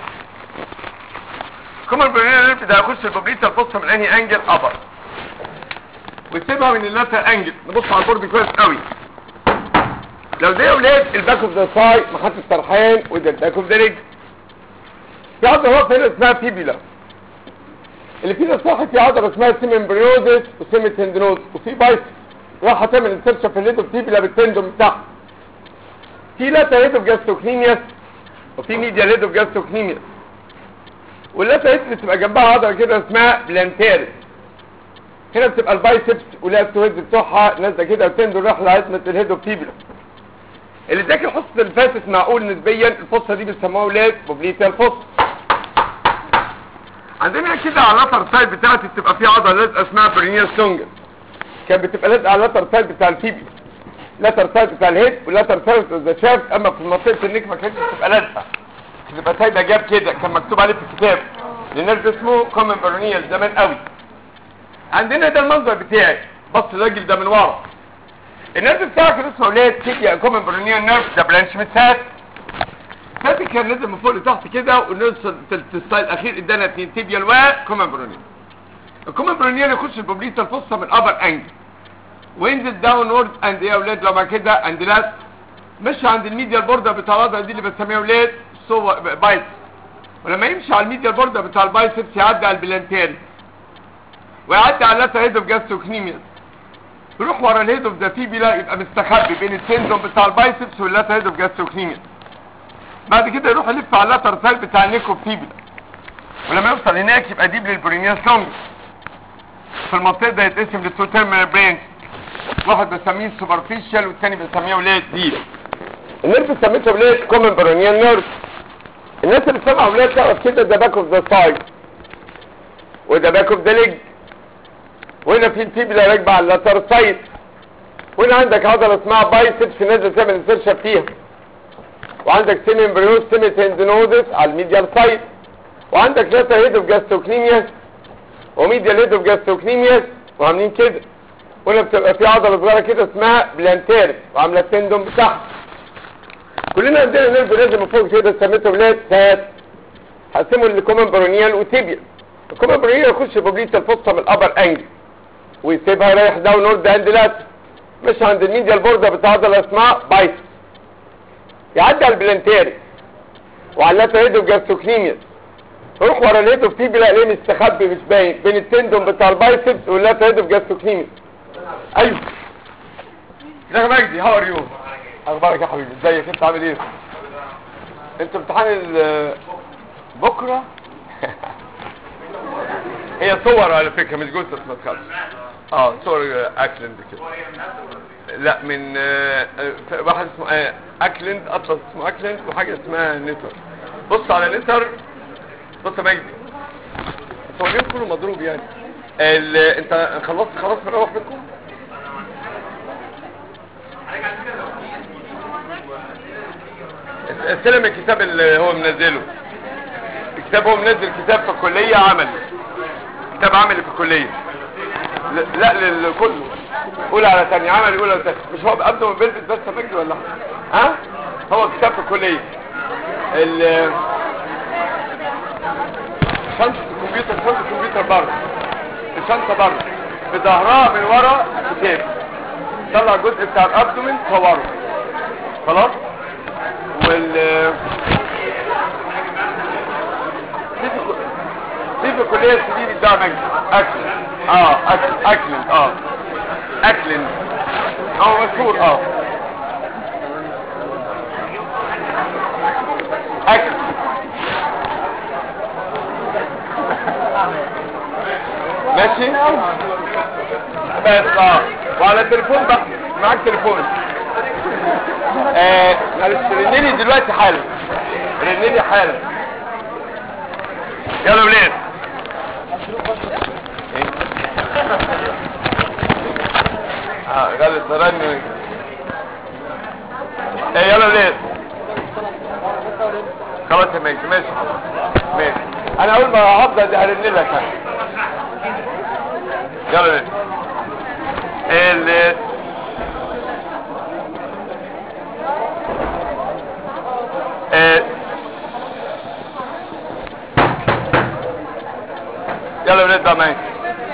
كومن برونيال نيرف ده هيخش البوبليتا الفصحى من انهي انجل ابر ويسيبها من اللاتر انجل نبص على البورد كويس قوي لو ده يا ولاد الباك اوف ذا ساي محطة الطرحان وده الباك اوف ذا رجل في عضله هنا هنا اسمها فيبيلا اللي فينا صح في عضله اسمها سيمبريوزس وسيمتندنوز وفي بايس راح تعمل انسرشن في الليدو فيبيلا بالتندوم بتاعها في لاتا هيدو جاستوكنيمياس وفي ميديا ليدو جاستوكنيمياس واللاتا هيدو بتبقى جنبها عضله كده اسمها بلانتيرس هنا بتبقى البايسبس والابتوهيد بتوعها نازله كده وتندو راح لعظمه الهيدو فيبيلا اللي ذاكر الحصه اللي فاتت معقول نسبيا الفصه دي بيسموها ولاد بوبليتا الفصه عندنا كده على اللاتر سايد بتاعتي بتبقى في عضله لازقه اسمها برينيال سونجل كانت بتبقى لازقه على اللاتر سايد بتاع الفيبي اللاتر سايد بتاع الهيد واللاتر سايد بتاع ذا شافت اما في منطقه النك ما كانتش بتبقى لازقه بتبقى سايبه جاب كده كان مكتوب عليه في الكتاب لنرف اسمه كومن برونيال زمان قوي عندنا ده المنظر بتاعي بص الراجل ده من ورا النرف بتاعك اللي اسمه ولاد تيبيا كومن برونيال نيرف ده برانش متسات فاتي كان نازل من فوق لتحت كده ونوصل في الستايل الاخير ادانا اتنين تيبيال وكومن برونيال الكومن برونيال يخش البوبليتا الفصة من ابر انجل وينزل داون وورد اند يا اولاد لما كده اند لاست مش عند الميديا البوردة بتاع الوضع دي اللي بنسميها اولاد سو بايت ولما يمشي على الميديا البوردة بتاع البايسبس يعدي على البلانتيري ويعدي على اللاتر هيد اوف جاستروكنيميوس يروح ورا الهيد اوف ذا فيبيلا يبقى مستخبي بين التندون بتاع البايسبس واللاتر هيد اوف جاستروكنيميوس بعد كده يروح يلف على اللاتر سايد بتاع النيكو فيبيلا ولما يوصل هناك يبقى ديب للبرينياس لونج في المنطقه ده يتقسم لتو تيرمينال برينش واحد بسميه سوبرفيشال والتاني بسميه ولاد ديب النيرف سميته ولاد كومن برونيال نيرف الناس اللي سمعوا ولاد تعرف كده ده باك اوف ذا سايد وده باك اوف ذا ليج وهنا في الفيبلا راكبه على اللاتر سايد وهنا عندك عضله اسمها بايسبس نازل تعمل انسرشن فيها وعندك سيمين بريوس سيمي تندينوزس على الميديال سايد وعندك لاتر هيد اوف جاستروكنيمياس وميديال هيد اوف جاستروكنيمياس وعاملين كده وهنا بتبقى في عضله صغيره كده اسمها بلانتيرس وعامله التندون بتاعها كلنا عندنا نيرف نازل من فوق كده سميته ولاد سات هقسمه لكومن برونيال وتيبيا الكومن برونيال يخش بوبليتا الفصة من الابر انجل ويسيبها رايح داون نورد اند لات مش عند الميديا البوردة بتاع عضله اسمها بايس يعدي على البلانتيري وعلى اللاتر هيد اوف جاستروكنيميوس يروح ورا الهيد اوف تيبيا ليه مستخبي مش باين بين التندون بتاع البايسبس واللاتر هيد اوف جاستروكنيميوس ايوه يا مجدي هاو ار يو اخبارك يا حبيبي ازيك انت عامل ايه انت امتحان ال- بكره هي صور على فكره مش جثث ما تخافش اه صور اكلند كده لا من آه، آه، واحد اسمه آه، اكلند اطلس اسمه اكلند وحاجه اسمها نتر بص على نتر بص يا مجدي الصورين كله مضروب يعني ال- انت خلصت خلاص مروح بينكم استلم الكتاب اللي هو منزله الكتاب هو منزل كتاب في الكلية عملي كتاب عملي في الكلية ل- لا للكل قول على ثاني عملي قول على ثاني مش هو قبل ما بيلبس بس فكري ولا ها هو كتاب في الكلية ال شنطة الكمبيوتر شنطة الكمبيوتر بره الشنطة بره بظهرها من ورا كتاب طلع الجزء بتاع الابدومين صوره خلاص وال في في- في في كلية السديد بتاع مجد اكلن اه اكل اكلن اه اكلن هو مشهور اه اكل ماشي بس اه وعلى التليفون بقى معاك تليفون آه معلش رنني دلوقتي حالا رنني حالا يلا ولاد إيه؟ اه غلط رن ايه يلا ولاد خلاص يا ماشي ماشي ماشي انا اول ما هفضل دي هرن لك أنا. يلا ولاد ال آه، يلا ولاد بقى معاك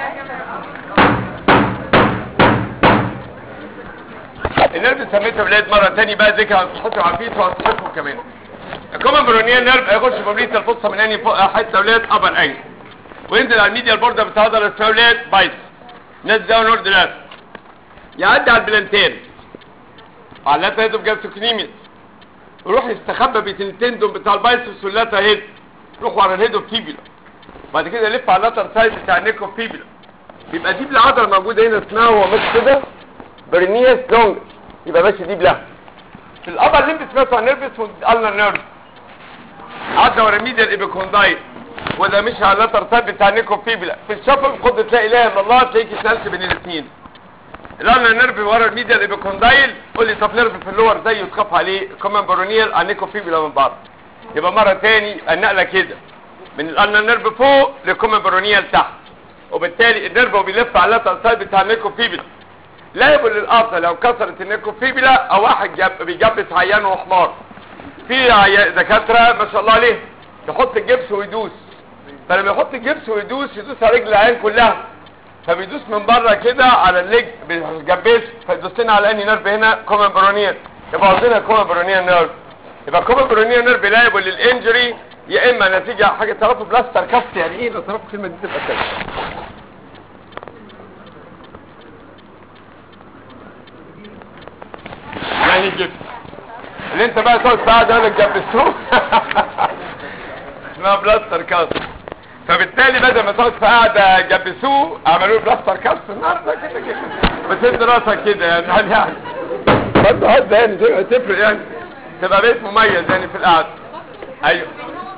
النرف سميته ولاد مرة تاني بقى ذكر عن صحته وعافيته وهتصحكم كمان الكومن برونيال نيرف هيخش بمريض الفصة من اني فوق حتة ولاد ابر انجل وينزل على الميديا البوردة بتاع عضلة اسمها ولاد بايس نازل داون نورد لاس يعدي على البلانتين على اللاتر هيد اوف جاستروكنيميس يروح يستخبى بين التندون بتاع البايسبس واللاتا هيد يروح ورا الهيد اوف فيبيلا بعد كده يلف على اللاتر سايد بتاع النيك اوف فيبيلا يبقى دي بالعضله موجوده هنا اسمها هو ماشي كده برنياس لونج يبقى ماشي دي بلا في الابر ليمب اسمها نيرفس والالنر نيرف عدى ورا الميديال ايبيكوندايل وده مشي على اللاتر سايد بتاع النيك اوف فيبيلا في الشفل خد تلاقي اله الا الله تلاقيك سالت بين الاثنين الالنر نيرف ورا الميديال ايبيكوندايل قول لي طب نيرف في اللور زيه تخاف عليه كمان برونيال على النيك اوف فيبيلا من بعض يبقى مرة تاني النقلة كده من الالنا نيرف فوق للكومن برونيال تحت وبالتالي النيرف هو بيلف على اللاتر سايد بتاع النيكو فيبلا لا يقول للقاطع لو كسرت النيكو فيبلا او واحد جاب بيجبس عيان وحمار في عيا- دكاتره ما شاء الله عليه يحط الجبس ويدوس فلما يحط الجبس ويدوس يدوس على رجل العين كلها فبيدوس من بره كده على الليج بالجبس فيدوس لنا على اني نيرف هنا كومن برونيال يبقى قصدنا كومن برونيال نيرف يبقى كومن برونيال نيرف لايبل للانجري يا اما نتيجه حاجه تعرفوا بلاستر كاست يعني ايه لو تعرفوا الكلمه دي تبقى كده يعني جبس اللي انت بقى تقعد ساعه يقول لك جبسوه اسمها بلاستر كاست فبالتالي بدل ما تقعد في قاعده جبسوه عملوا له بلاستر كاست النهارده كده كده بتسد راسك كده يعني يعني يعني برضه هاد يعني تبقى تفرق يعني تبقى بيت مميز يعني في القعده ايوه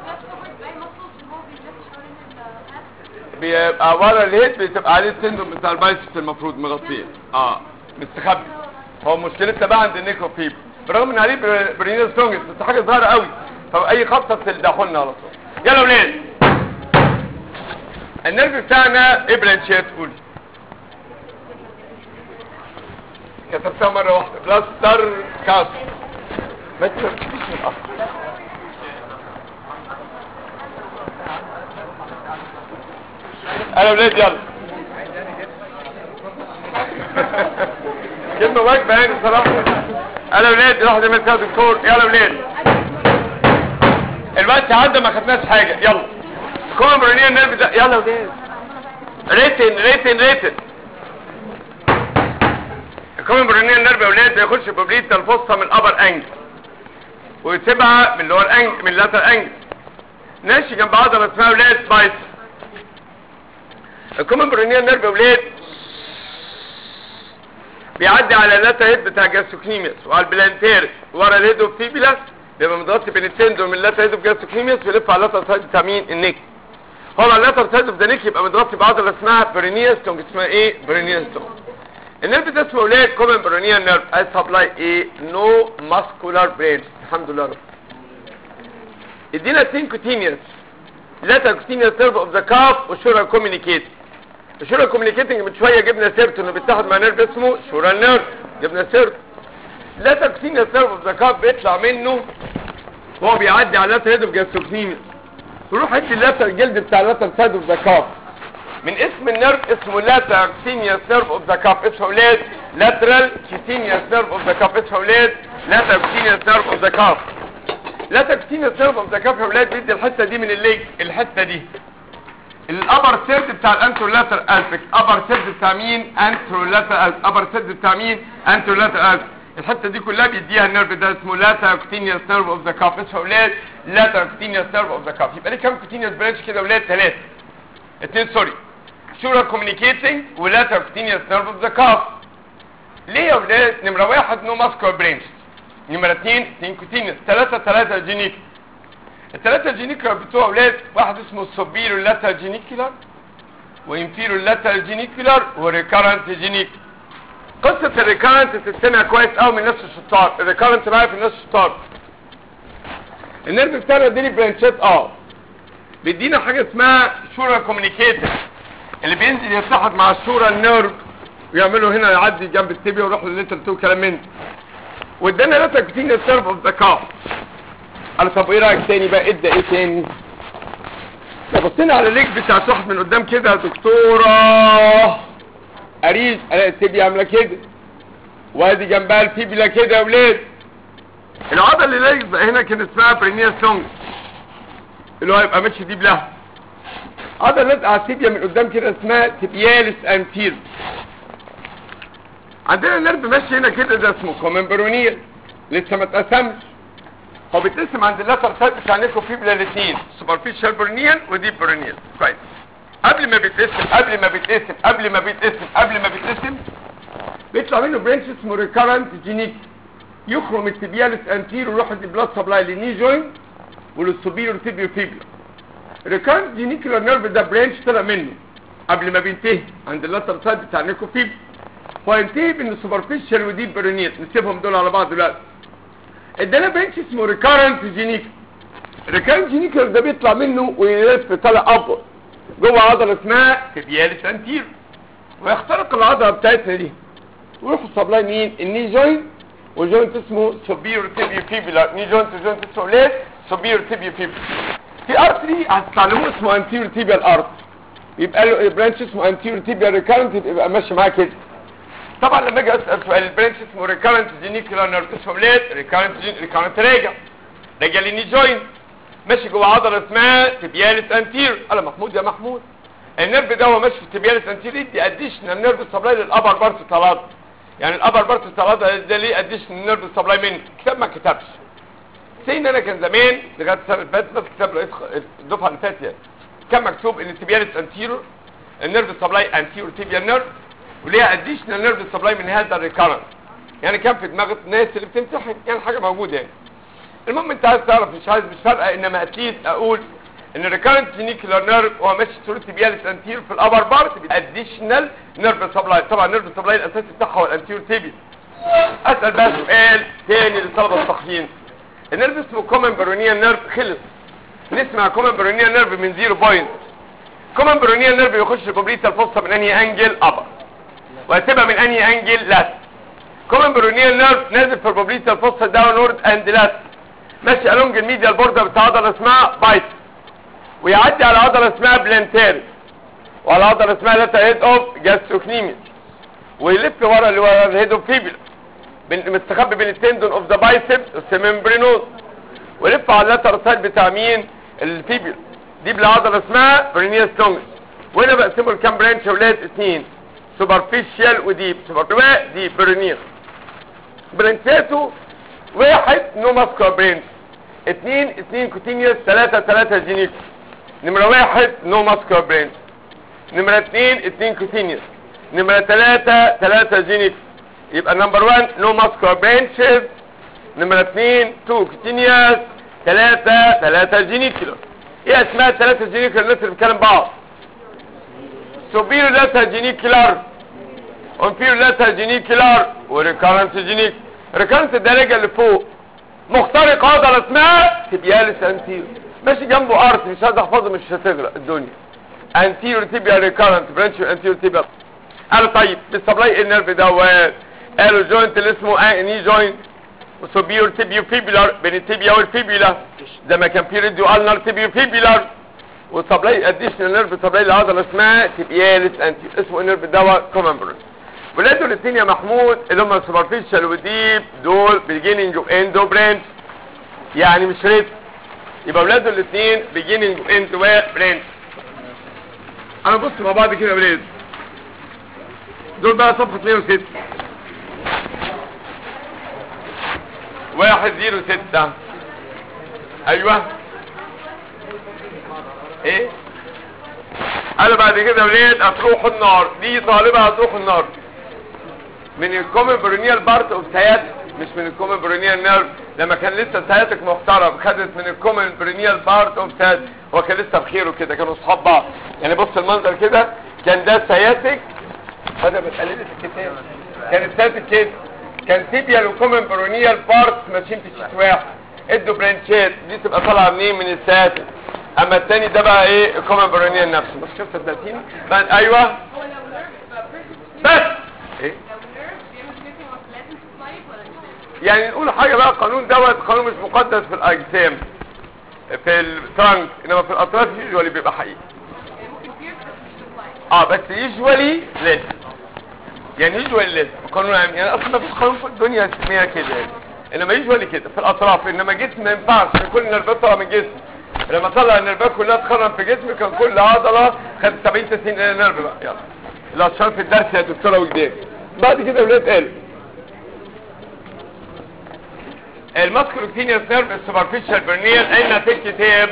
بيبقى ورا الهيد بتبقى عليه السندروم بتاع البايسبس المفروض مغطيه اه مستخبي هو مشكلتها بقى عند النيكرو فيبر برغم ان عليه برينيل ستونجز بس حاجه صغيره قوي فاي خبطه تدخلنا على طول يلا ولاد النيرف بتاعنا ايه برانشات قولي كتبتها مره واحده بلاستر كاس ما تكتبش من الاصل انا ولاد يلا كلمة واجبة يعني صراحة انا ولاد واحد من كده دكتور يلا ولاد الوقت عدى ما خدناش حاجة يلا كوم برونيا نيرف ده يلا ولاد ريتن ريتن ريتن الكوم برونيا نيرف يا ولاد بيخش ببليت الفصة من الابر انجل ويسيبها من اللور انجل من اللاتر انجل ماشي جنب عضلة اسمها ولاد بايس الكومن برونيال نيرف يا ولاد بيعدي على اللاتا هيد بتاع جاستوكنيميوس وعلى البلانتيرس ورا الهيدو فيبيلاس بيبقى متغطي بين التندون من اللاتا هيد جاستوكنيميوس ويلف على اللاتا سايد بتاع مين النيك هو على اللاتا سايد اوف ذا نيك يبقى متغطي بعضله اسمها برينيال ستونج اسمها ايه برينيال ستونج النيرف ده اسمه ولاد كومن برونيال نيرف اي سبلاي ايه نو ماسكولار برينج الحمد لله رب ادينا اتنين كوتينيوس لاتا كوتينيوس نيرف اوف ذا كاف وشورا كوميونيكيت الشورا كوميونيكيتنج من شويه جبنا سيرت انه بيتحد مع نيرف اسمه شورا نيرف جبنا سيرت لاتا كوتينيوس نيرف اوف ذا كاف بيطلع منه وهو بيعدي على لاتا هيد اوف جاستوكنيميوس تروح حته اللاتا الجلد بتاع لاتا سايد اوف ذا كاف من اسم النيرف اسمه لاتا كوتينيوس نيرف اوف ذا كاف اسمه ولاد لاترال كوتينيوس نيرف اوف ذا كاف اسمه ولاد لاتا كوتينيوس نيرف اوف ذا كاف لاتا كوتينيوس نيرف اوف ذا كاف يا ولاد بيدي الحته دي من الليج الحته دي الابر سيرد بتاع الانترولاتر الفيك ابر سيرد بتاع مين انترولاتر الف ابر سيرد بتاع مين انترولاتر الف الحته دي كلها بيديها النيرف ده اسمه لاتا كوتينيوس نيرف اوف ذا كاف اسمه اولاد لاتا كوتينيوس نيرف اوف ذا كاف يبقى ليه كام كوتينيوس برانش كده اولاد ثلاثه اثنين سوري شورا كوميونيكيتنج ولاتا كوتينيوس نيرف اوف ذا كاف ليه يا اولاد نمره واحد نو ماسكولار برانش نمره اثنين اثنين كوتينيوس ثلاثه ثلاثه جينيك الثلاثة جينيكولار بتوع اولاد واحد اسمه السوبيرو لاتر جينيكولار وانفيرو لاتر جينيكولار وريكارنت جينيك قصة الريكارنت تستمع كويس قوي من الناس الشطار الريكارنت معايا في الناس الشطار النيرف بتاعنا اديني برانشات اه بيدينا حاجة اسمها شورا كوميونيكيتر اللي بينزل يتحد مع الشورا النيرف ويعملوا هنا يعدي جنب التبيا ويروح للليتر تو كلام من ده. وادانا لاتر كتير سيرف اوف ذا كاف قال طب ايه رايك تاني بقى ادى ايه تاني لو بصينا على الليج بتاع واحد من قدام كده يا دكتوره اريد الاقي التبيا عامله كده وادي جنبها الفيبلا كده يا ولاد العضله اللي لازقه هنا كان اسمها برينيا سونج اللي هو يبقى ماشي دي بلها عضله لازقه على التبيا من قدام كده اسمها تبيالس انتير عندنا نرف ماشي هنا كده ده اسمه كومنبرونيال لسه ما اتقسمش هو بيتقسم عند اللاتر سايد بتاع نيكو فيبلا الاثنين سوبرفيشال برونيال وديب برونيال كويس قبل ما بيتقسم قبل ما بيتقسم قبل ما بيتقسم قبل ما بيتقسم بيطلع منه برانش اسمه ريكارنت جينيك يخرم التبيالس انتير ويروح البلاد سبلاي للني جوينت وللسوبيريور تيبيو فيبلا ريكارنت جينيكولار نيرف ده برانش طلع منه قبل ما بينتهي عند اللاتر سايد بتاع نيكو فيبلا وينتهي بان سوبرفيشال وديب برونيال نسيبهم دول على بعض دلوقتي ادانا برانش اسمه ريكارنت جينيك الريكارنت جينيكولار ده بيطلع منه ويلف طالع ابر جوه عضله اسمها تبياليس انتير ويخترق العضله بتاعتنا دي ويروح السبلاي مين الني جوينت وجوينت اسمه سوبيرو تيبيو فيبيلا ني جوينت وجوينت اسمه ليه سوبيرو تيبيو فيبيلا في ارتري هتتعلموه اسمه انتيرو تيبيال ارت يبقى له برانش اسمه انتيرو تيبيال ريكارنت يبقى ماشي معاه كده طبعا لما اجي اسال سؤال البرانش اسمه ريكارنت جينيكولار نيرف اسمه ليه ريكارنت ريكارنت راجع راجع للني جوينت ماشي جوه عضله اسمها تبياليس انتير قال محمود يا محمود النيرف ده هو ماشي في تبياليس انتير يدي اديشنال نيرف سبلاي للابر بارت ثلاثه يعني الابر بارت ثلاثه ده ليه اديشنال نيرف سبلاي مني كتاب ما كتبش سين انا كان زمان لغايه السنه اللي فاتت بس كتاب رئيس الدفعه اللي فاتت يعني كان مكتوب ان التبياليس انتيرور النيرف سبلاي انتيرور تيبيال نيرف وليها اديشنال نيرف سبلاي من هذا الريكارنت يعني كان في دماغ الناس اللي بتمتحن يعني حاجه موجوده يعني المهم انت عايز تعرف مش عايز مش فارقه انما اتليست اقول ان الريكارنت جينيكولار نيرف هو ماشي ثرو تيبياليس انتير في الابر بارت اديشنال نيرف سبلاي طبعا النيرف سبلاي الاساسي بتاعها هو الانتير تيبي اسال بقى سؤال تاني للطلبه الصحيين النيرف اسمه كومن برونيال نيرف خلص نسمع كومن برونيال نيرف من زيرو بوينت كومن برونيال نيرف يخش بوبليتا الفصة من انهي انجل ابر وهتبقى من انهي انجل لاست كومن برونيال نيرف نازل في البوبليتا الفصة داونورد اند لاست ماشي الونج الميديال بوردر بتاع عضله اسمها بايت ويعدي على عضله اسمها بلانتاري وعلى عضله اسمها لاتا هيد اوف جاستروكنيميس ويلف ورا اللي ورا الهيد اوف فيبل مستخبي بين التندون اوف ذا بايسبس والسيمبرينوز ويلف على اللاتر سايد بتاع مين الفيبل دي بالعضله اسمها برينيوس لونجس وهنا بقسمه لكام برانش يا ولاد اثنين سوبرفيشال وديب سوبر دي برينيوس برانشاته واحد نو ماسكولار برينش اثنين اثنين كوتينيوس ثلاثة ثلاثة جينيك نمرة واحد نو ماسكولار برينش نمرة اثنين اثنين كوتينيوس نمرة ثلاثة ثلاثة جينيك يبقى نمبر 1 نو ماسكولار برينشز نمرة اثنين تو كوتينيوس ثلاثة ثلاثة جينيكولر ايه اسمها ثلاثة جينيكولر الناس اللي بتكلم بعض سوبيرو لاتا جينيكولار انفيرو لاتا جينيكولار وريكارنس جينيك ريكارنس ده رجع لفوق مخترق عضلة اسمها تبياليس انتيرو ماشي جنبه ارت مش عايز احفظه مش هتغرق الدنيا انتيرو تيبيا ريكارنت برانش انتيرو تيبيا قالوا طيب بالسبلاي النيرف دوت قالوا جوينت اللي اسمه اني جوينت وسوبيور تيبيو فيبيلار بين التيبيا والفيبيلا زي ما كان في ريديو النر تيبيو فيبيلار وسبلاي اديشنال نيرف سبلاي لعضله اسمها تيبياليس انتيرو اسمه النيرف دوت كومن ولاده الاثنين يا محمود اللي هم السوبرفيشال وديب دول بيجيننج اوف اندو برانش يعني مش ريت يبقى ولاده الاثنين بيجيننج اوف اندو برانش انا بص مع بعض كده يا ولاد دول بقى صفحه 106 واحد زيرو ستة ايوه ايه انا بعد كده ولاد هتروح النار دي طالبة هتروح النار من الكومن برونيال بارت اوف سياتك مش من الكومن برونيال نيرف لما كان لسه سياتك محترم خدت من الكومن برونيال بارت اوف سياتك هو كان لسه بخيره كده كانوا اصحاب بعض يعني بص المنظر كده كان ده سياتك هذا بتقلل في الكتاب كان سياتك كده كان تيبيال وكومن برونيال بارت ماشيين في شيت واحد ادوا برانشات دي تبقى طالعه منين من السياتك اما التاني ده بقى ايه الكومن برونيال نفسه مش كده صدقتيني بقى ايوه هو لو نيرف بيرفكت بس ايه لو نيرف بيعمل سكيبنج اوف لازم سلايد ولا مش يعني نقول حاجة بقى قانون دوت قانون مش مقدس في الاجسام في الترانك انما في الاطراف يوجوالي بيبقى حقيقي يعني ممكن بيرفكت مش سلايد اه بس يوجوالي لازم يعني يوجوالي لازم قانون عام يعني اصلا ما فيش قانون في الدنيا اسمها كده يعني انما يوجوالي كده في الاطراف انما جسم ما ينفعش إن كل نرفات طالعه من جسم لما طلع النرفات كلها تخرم في جسمي كان كل عضله خدت 70 90 نرف بقى يلا الاشهر في الدرس يا دكتوره وجدان بعد كده ولاد قالوا الماسكولوكتينيوس نيرف السوبرفيشال برنيال اين في الكتاب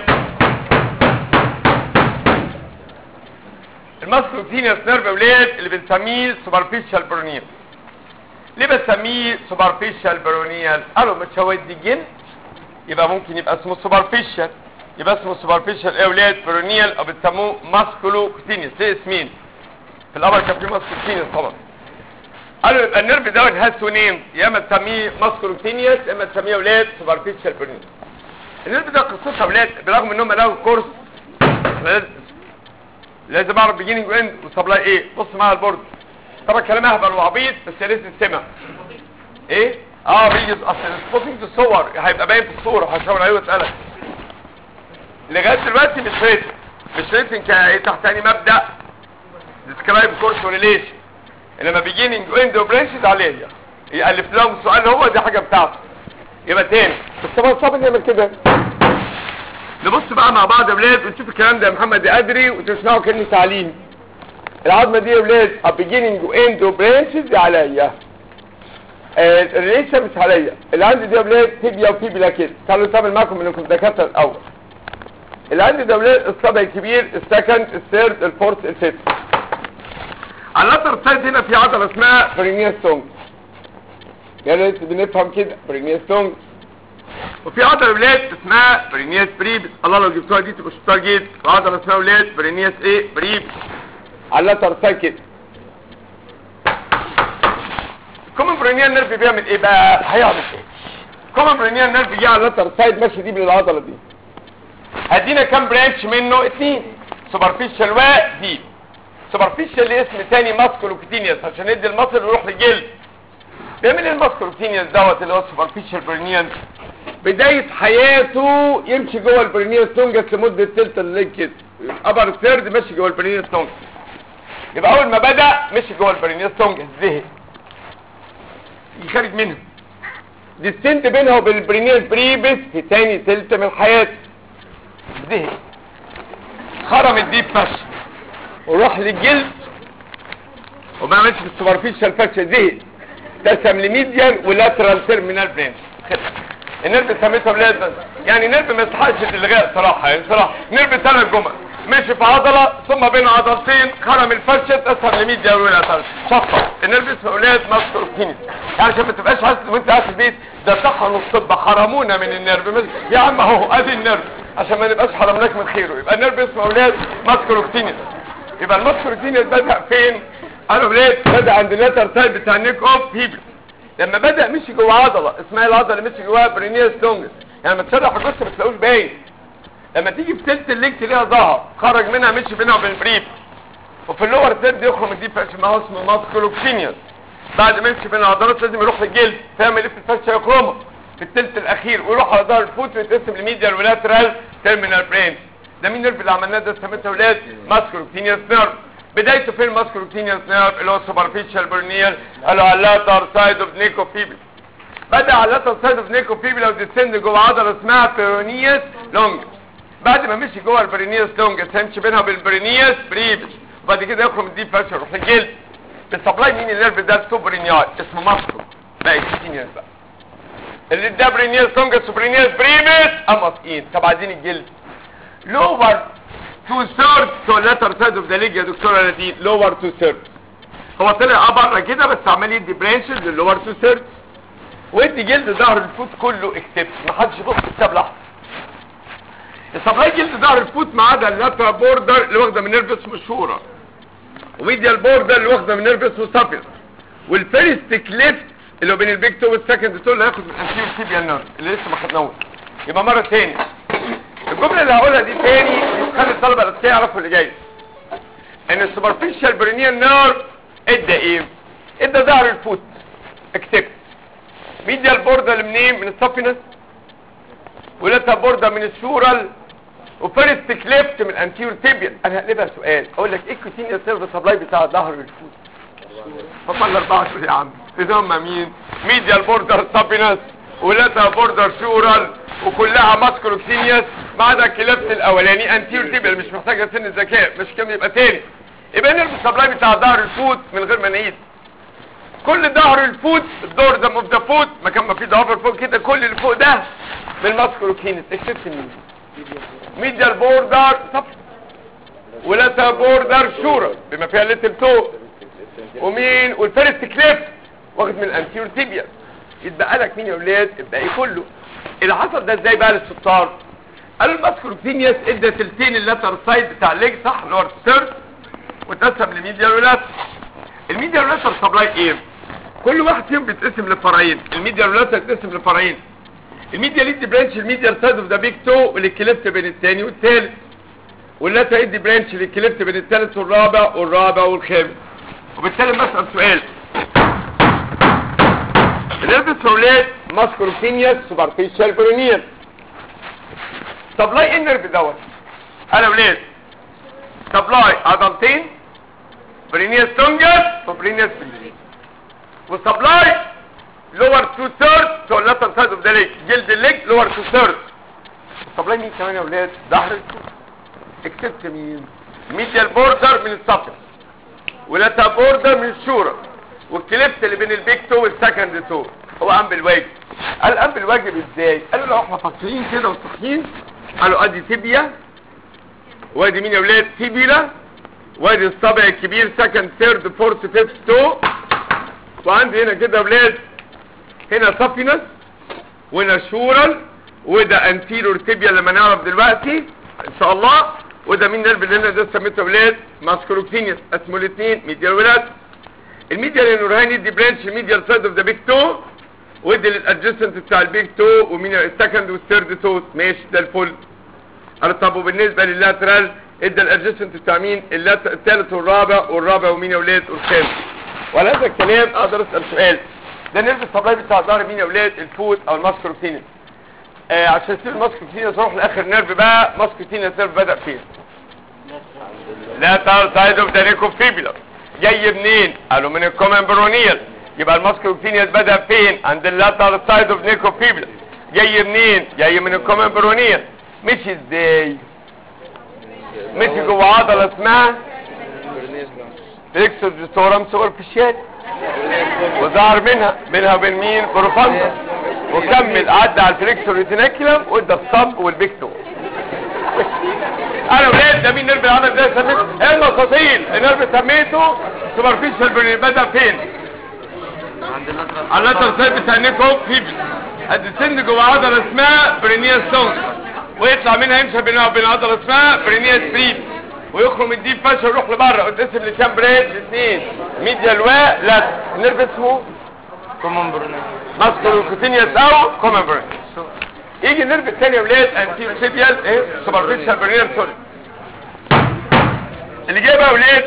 الماسكولوكتينيوس نيرف يا ولاد اللي بنسميه سوبرفيشال برونيال ليه بسميه سوبرفيشال برونيال قالوا مش هو دي جن يبقى ممكن يبقى اسمه سوبرفيشال يبقى اسمه سوبرفيشال ايه يا ولاد برونيال او بتسموه ماسكولوكتينيوس ليه اسمين في الاول كان في ماسكولوكتينيوس طبعا قالوا يبقى النيرف دوت هاز تو نيم يا اما تسميه ماسكولوكتينيوس يا اما تسميه ولاد سوبرفيشال برنيال النيرف ده قصتها ولاد برغم انهم لقوا كورس لازم- لازم اعرف بيجيننج واند وسبلاي ايه بص معايا البورد طبعا كلام اهبل وعبيط بس يا ريت تسمع ايه اه بيجي اصل السبوتنج في الصور هيبقى باين في الصوره هشاور عليه واسالك لغايه دلوقتي مش ريتن مش ريتن ك- تحت تاني مبدا ديسكرايب كورس وريليشن انما بيجيننج واند وبرانشز عليها يالف لهم السؤال هو دي حاجه بتاعته يبقى تاني بس طبعا صعب نعمل كده نبص بقى مع بعض يا ولاد ونشوف الكلام ده يا محمد يا ادري وتسمعوا كلمه تعليم العظمه دي يا ولاد a beginning واند وبرانشز عليا آه، الريشه مش عليا اللي عندي دي يا ولاد تيبيا وفيبلا كده تعالوا نتعامل معاكم انكم دكاتره الاول اللي عندي ده يا ولاد الصدى الكبير السكند الثيرد الفورث الفيفث على اللاتر سايد هنا في عضله اسمها برينيا ستونج يا ريت بنفهم كده برينيا ستونج وفي عضله ولاد اسمها برينياس بريبس الله لو جبتوها دي تبقى شطار جدا وعضله اسمها ولاد برينياس ايه بريبس على اللاتر سايد كده كومن برينيال نيرف بيعمل ايه بقى هيعمل ايه كومن برينيال نيرف جه على اللاتر سايد ماشي دي بالعضله دي هدينا كام برانش منه اتنين سوبرفيشال وديب سوبرفيشال ليه اسم تاني ماسكولوكتينيوس عشان ندي المصل ويروح للجلد بيعمل ايه الماسكولوكتينيوس دوت اللي هو سوبرفيشال برينيال بداية حياته يمشي جوه البرينيال ستونجس لمدة تلت الليل كده ابر ثيرد ماشي جوه البرينيال ستونجس يبقى اول ما بدأ مشي جوه البرينيال ستونجس زهق يخرج منها ديستنت بينها وبين البرينيال بريبس في تاني تلت من حياته زهق خرم الديب فش وراح للجلد وما عملش في السوبرفيشال فش زهق تسم لميديان ولاترال تيرمينال برينش النرف سميته ولاد يعني نرف ما يستحقش الالغاء صراحه يعني صراحه نرف ثلاث جمل ماشي في عضله ثم بين عضلتين خرم الفرشه تسهل لميديا ولاترال شطه النرف اسمه ولاد ماسكولوكينيس يعني عشان ما تبقاش حاسس وانت قاعد في البيت ده طحنوا الطب حرمونا من النرف مش- يا عم اهو ادي النرف عشان ما نبقاش حرمناك من خيره يبقى النرف اسمه ولاد ماسكولوكينيس يبقى الماسكولوكينيس بدا فين قالوا ولاد بدا عند اللاتر سايد بتاع النيك اوف هيبل لما بدا مشي جوه عضله اسمها العضله اللي مشي جواها برينيس لونجس يعني لما تشرح الجثه ما تلاقوش باين لما تيجي في تلت الليج تلاقيها ظهر خرج منها مشي بينها وبين البريف وفي اللور ثيرد يخرج من دي فرش ما هو اسمه ماسكولوكسينيوس بعد ما يمشي بين العضلات لازم يروح للجلد فيعمل ايه في الفرشه يخرمها في التلت الاخير ويروح على ظهر الفوت ويتقسم لميديال ولاترال تيرمينال برين ده مين النيرف اللي عملناه ده سميته ولاد ماسكولوكسينيوس نيرف بدايته فين ماسكولوكسينيوس نيرف اللي هو سوبرفيشال برنيال قالوا على اللاتر سايد اوف نيكو فيبل بدا على اللاتر سايد اوف نيكو فيبل لو ديسند جوه عضله اسمها بيرونيوس لونجس بعد ما مشي جوه البرينيوس لونجس هيمشي بينها وبين البرينيوس بريبس وبعد كده يخرج من الديب فاشر يروح للجلد بالسبلاي مين النيرف ده السوبرينيال اسمه ماسكو بقى السينيوس بقى اللي ده برينيوس لونجس وبرينيوس بريبس اما سكين طب عايزين الجلد لور تو ثيرد تو لاتر سايد اوف ذا ليج يا دكتوره نادين لور تو ثيرد هو طلع بره كده بس عمال يدي برانشز للور تو ثيرد وادي جلد ظهر الفوت كله اكسبت ما حدش يبص في كتاب لحظه السبلاي جلد ظهر الفوت ما عدا اللاترال بوردر اللي واخده من نيرف اسمه شورى وميديال بوردر اللي واخده من نيرف اسمه سافير والفيرست كليفت اللي هو بين البيك تو والسكند تو اللي هياخد من الانتيريور تيبيال نيرف اللي لسه ما خدناهوش يبقى مره تاني الجمله اللي هقولها دي تاني خلي الطلبه الاساسيه يعرفوا اللي جاي ان السوبرفيشال برينيال نيرف ادى ايه ادى ظهر الفوت اكتبت ميديال بوردر منين من السافينس ولاتها بوردر من الشورال وفيرست كليفت من الانتيور تيبيال انا هقلبها سؤال اقول لك ايه الكوتينيا سيرف سبلاي بتاع ظهر الفوت هم الاربعه دول يا عم اذا هم مين ميديال بوردر سافينس ولاتها بوردر شورال وكلها ماسكولوكسينيوس ما عدا الكليفت الاولاني انتيور تيبيال مش محتاجه سن الذكاء مش كام يبقى تاني يبقى نرف السبلاي بتاع ظهر الفوت من غير ما نعيد كل ظهر الفوت الدور ده اوف ذا فوت مكان ما فيه ضوافر فوق كده كل اللي فوق ده بالماسكولوكينيس اكسبت مين ميديال بوردر صف ولاتا بوردر شورا بما فيها ليتل تو ومين والفيرست كليف واخد من الانتيور تيبيا يتبقى لك مين يا ولاد الباقي كله اللي حصل ده ازاي بقى للسلطان قالوا الماسكولوكينيس ادى تلتين اللاتر سايد بتاع الليج صح اللي هو السيرت واتقسم لميديال ولاتر الميديا رولاتر سبلاي ايه كل واحد فيهم بيتقسم لفرعين الميديا رولاتر بيتقسم لفرعين الميديا ليد برانش الميديا سايد اوف ذا بيج تو واللي كلفت بين الثاني والثالث واللاتا ايدي برانش اللي كلفت بين الثالث والرابع والرابع والخامس وبالتالي بسأل سؤال النيرفس اولاد ماسكولوكينيوس سوبرفيشال برونيال سبلاي ايه النيرف دوت انا ولاد سبلاي عضلتين برينيوس تونجس وبرينيوس بليد وسبلاي لور تو ثيرد تو اللاتر سايد اوف ذا ليج جلد الليج لور تو ثيرد سبلاي مين كمان يا ولاد ظهر الكوع اكسبت مين ميديال بوردر من السفر ولاتا بوردر من الشورى والكليبت اللي بين البيك تو والسكند تو هو قام بالواجب قال قام بالواجب ازاي قالوا لو احنا فاكرين كده وصحيين قالوا ادي تيبيا وادي مين يا ولاد تيبيلا وادي الصابع الكبير سكند ثيرد فورث فيفث تو وعندي هنا كده يا ولاد هنا سافينس وهنا شورال وده انتيرور تيبيا لما نعرف دلوقتي ان شاء الله وده مين نرف اللي هنا ده سميته ولاد ماسكولوكتينيوس اسمه الاثنين ميديال ولاد الميديال النورهاني دي برانش ميديال سايد اوف ذا بيج تو ودي للادجستنت بتاع البيج تو ومين السكند والثيرد تو ماشي ده الفل قال طب وبالنسبه لللاترال ادى الادجستنت بتاع مين اللات- الثالث والرابع والرابع ومين يا ولاد والخامس وعلى هذا الكلام اقدر اسال سؤال ده نيرف السبلاي بتاع ظهر مين يا ولاد الفوت او الماسكولوكتينيوس آه عشان تصير الماسكولوكتينيوس نروح لاخر نيرف بقى ماسكولوكتينيوس نيرف بدا فين lateral side of the recofibula جاي منين قالوا من الكومن برونيال يبقى الماسكولوكتينيوس بدا فين عند اللاترال سايد اوف نيكوفيبلا جاي منين جاي من الكومن برونيال مشي ازاي مشي جوه عضله اسمها فليكسور جستورم سوبرفيشال وظهر منها بينها وبين مين بروفاندا وكمل عدى على الفليكسور ريتيناكيولم وادى الصب والبيكتو انا ولاد ده مين نيرف العضله ده سميته ايه المستطيل النيرف سميته سوبرفيشال برين بدا فين على اللاتر سايد بتاع نيكو فيبل الديسند جوه عضله اسمها برينيا ستون ويطلع منها يمشي بينها وبين عضله اسمها برينيا بريد ويخرج من الديب فاشل ويروح لبره ويتقسم لكام بريد اثنين ميديال و لا النيرف اسمه كومون برونيس ماسكولوكوتينيوس او كومن برين يجي النيرف الثاني يا ولاد انتيرو سيبيال ايه سوبرفيشال برينيا سوري اللي جاي بقى يا ولاد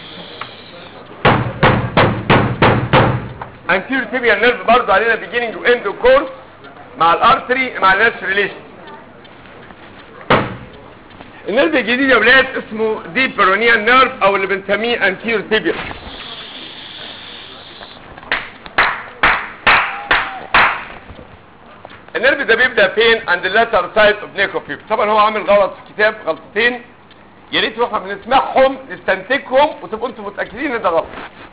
anterior tibial nerve برضه علينا beginning و end course مع الارتري مع النيرف ريليشن النيرف الجديد يا ولاد اسمه ديب برونيال نيرف او اللي بنسميه anterior tibial النيرف ده بيبدا فين عند اللاتر سايد اوف نيكوفيب طبعا هو عامل غلط في الكتاب غلطتين يا ريت واحنا بنسمعهم نستنتجهم وتبقوا انتم متاكدين ان ده غلط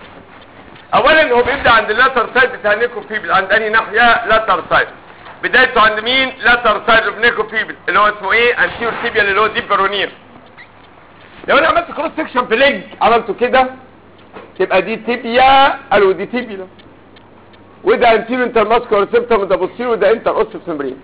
اولا هو بيبدا عند اللاتر سايد بتاع نيكوفيبل عند انهي ناحيه لاتر سايد بدايته عند مين لاتر سايد اوف نيكوفيبل اللي هو اسمه ايه انتيور تيبيال اللي هو ديب برونير لو انا عملت كروس سكشن في ليج عملته كده تبقى دي تيبيا قالوا دي تيبيا وده انتيرو انترماسكولار سيبتم وده بوستيرو وده انتر اوسيس ممبرين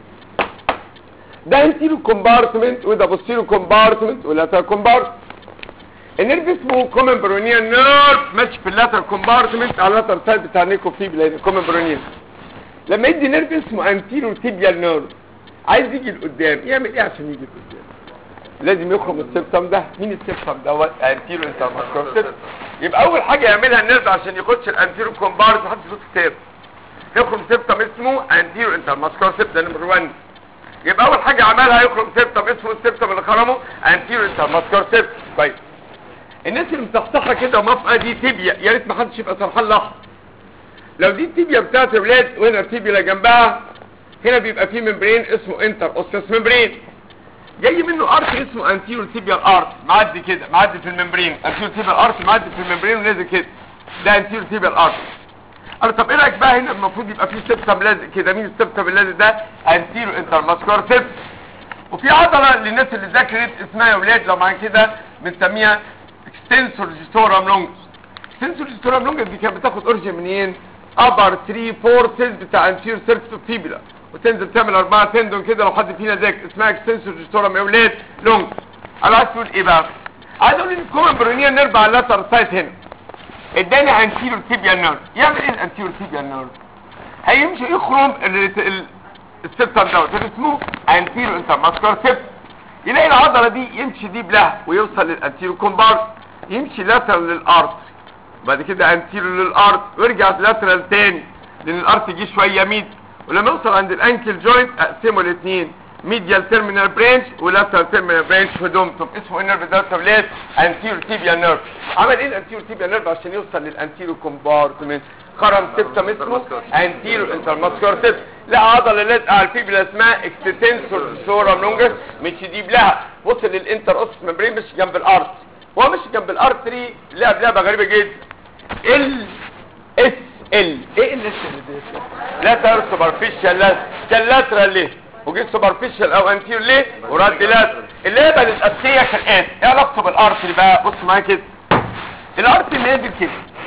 ده انتيرو كومبارتمنت وده بوستيرو كومبارتمنت ولا كومبارتمنت النيرف اسمه كومن برونيال نيرف ماشي في اللاتر كومبارتمنت على اللاتر سايد بتاع نيكو فيب لان كومن برونيال لما يدي نيرف اسمه انتيرو تيبيال نيرف عايز يجي لقدام يعمل ايه عشان يجي لقدام لازم يخرم السيبتم ده مين السيبتم دوت انتيرو انترماسكولار سيبتم يبقى اول حاجه يعملها النيرف عشان يخش الانتيرو كومبارت محدش يشوف كتاب يخرم سيبتم اسمه انتيرو انترماسكولار سيبتم ده نمبر 1 يبقى اول حاجه عملها يخرم سيبتم اسمه السيبتم اللي خرمه انتيرو انترماسكولار سيبتم كويس الناس اللي مصحصحه كده وموافقه دي تيبيا يا ريت ما حدش يبقى سرحان لحظه لو دي التيبيا بتاعت الولاد وهنا التيبيا اللي جنبها هنا بيبقى فيه ممبرين اسمه انتر اوسيس ممبرين جاي منه ارت اسمه انتيرو تيبيال ارت معدي كده معدي في الممبرين انتيرو تيبيال ارت معدي في الممبرين ونازل كده ده انتيرو تيبيال ارت قال طب ايه رايك بقى هنا المفروض يبقى فيه سبتم لازق كده مين السبتم اللازق ده انتيرو انترماسكولار سيبتم وفي عضله للناس اللي ذاكرت اسمها يا ولاد لو معايا كده بنسميها اكستنسور جيستورام لونجس اكستنسور جيستورام لونجس دي كانت بتاخد اورجن منين ابر 3 فورسز بتاع انتير سيرفس فيبلا وتنزل تعمل اربعه تندون كده لو حد فينا ذاكر اسمها اكستنسور جيستورام يا ولاد لونجس انا عايز تقول ايه بقى عايز اقول ان الكومن برونيال نيرف على اللاتر سايت هنا اداني انتيرو تيبيال نيرف يعمل ايه الانتيرو تيبيال نيرف هيمشي يخرم ال- ال- السبتم دوت اللي اسمه انتيرو انترماسكولار سبتم يلاقي العضله دي يمشي دي بلها ويوصل للانتيرو كومبارس يمشي لاترال للارت بعد كده انتيرو للارت ويرجع لاترال تاني لان الارت يجي شويه يمين ولما يوصل عند الانكل جوينت اقسمه الاثنين ميديال تيرمينال برانش ولاترال تيرمينال برانش في دومتم اسمه النيرف ده تبليت انتيرو تيبيا نيرف عمل ايه الانتيرو تيبيا نيرف عشان يوصل للانتيرو كومبارتمنت خرم سيبتم اسمه انتيرو انترماسكولار سيبتم لا عضله لازقه على الفيبلا اسمها اكستنسور سورا لونجس مش دي بلها وصل للانتر اوسس ممبرين مش جنب الارت هو مش جنب الارتري لعب لعبه غريبه جدا ال اس ال ايه ال اس ال لا تر سوبرفيشال لا كان لاترال ليه وجيت سوبرفيشال او انتير ليه ورد لاترال اللعبه الاساسيه كالاتي ايه علاقته بالارتري بقى بص معايا كده الارتري نازل كده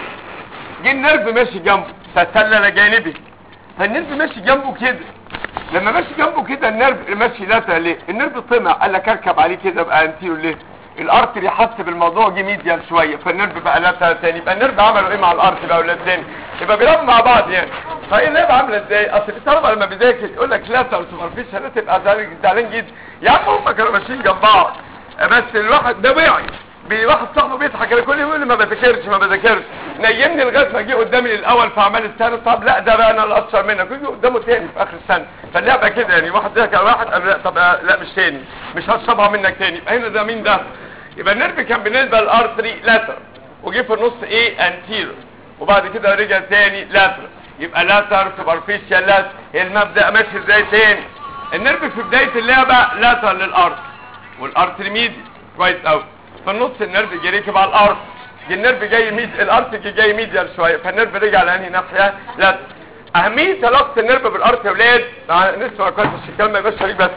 جه النرف ماشي جنبه تسلل جانبي فالنرف ماشي جنبه كده لما ماشي جنبه كده النرف ماشي لاترال ليه النرف طمع قال لك اركب عليه كده بقى انتيرو ليه الارتري حس بالموضوع جه ميديال شويه فالنرف بقى لاترال تاني يبقى النرف عملوا ايه مع الارتري بقى ولا تاني يبقى بيلعبوا مع بعض يعني فايه اللعبه عامله ازاي اصل الطلبه لما بيذاكر يقول لك لاترال سوبرفيشال لا تبقى زعلان زعلان جدا يا عم هم كانوا ماشيين جنب بعض بس الواحد ده وعي بي- واحد صاحبه بيضحك على كل يوم يقول لي ما بذاكرش ما بذاكرش نيمني لغايه ما جه قدامي الاول في اعمال السنه طب لا ده بقى انا اللي اشطر منك ويجي قدامه تاني في اخر السنه فاللعبه كده يعني واحد ضحك على واحد قال لا طب آه، لا مش تاني مش هشربها منك تاني يبقى هنا ده مين ده يبقى النرف كان بالنسبه للارتري لاتر وجه في النص ايه انتيرو وبعد كده رجع تاني لاتر يبقى لاتر سوبرفيشال لاتر المبدا ماشي ازاي تاني النرف في بدايه اللعبه لاتر للارض والارتري ميدي كويس قوي في النص النرف جه ركب على الارض جه النرف جاي ميد الارض جه جاي ميديال شويه فالنرف رجع لانهي ناحيه لا اهميه علاقه النرف بالارض يا اولاد مع- نسمع كويس عشان الكلام ما يبقاش شريك بس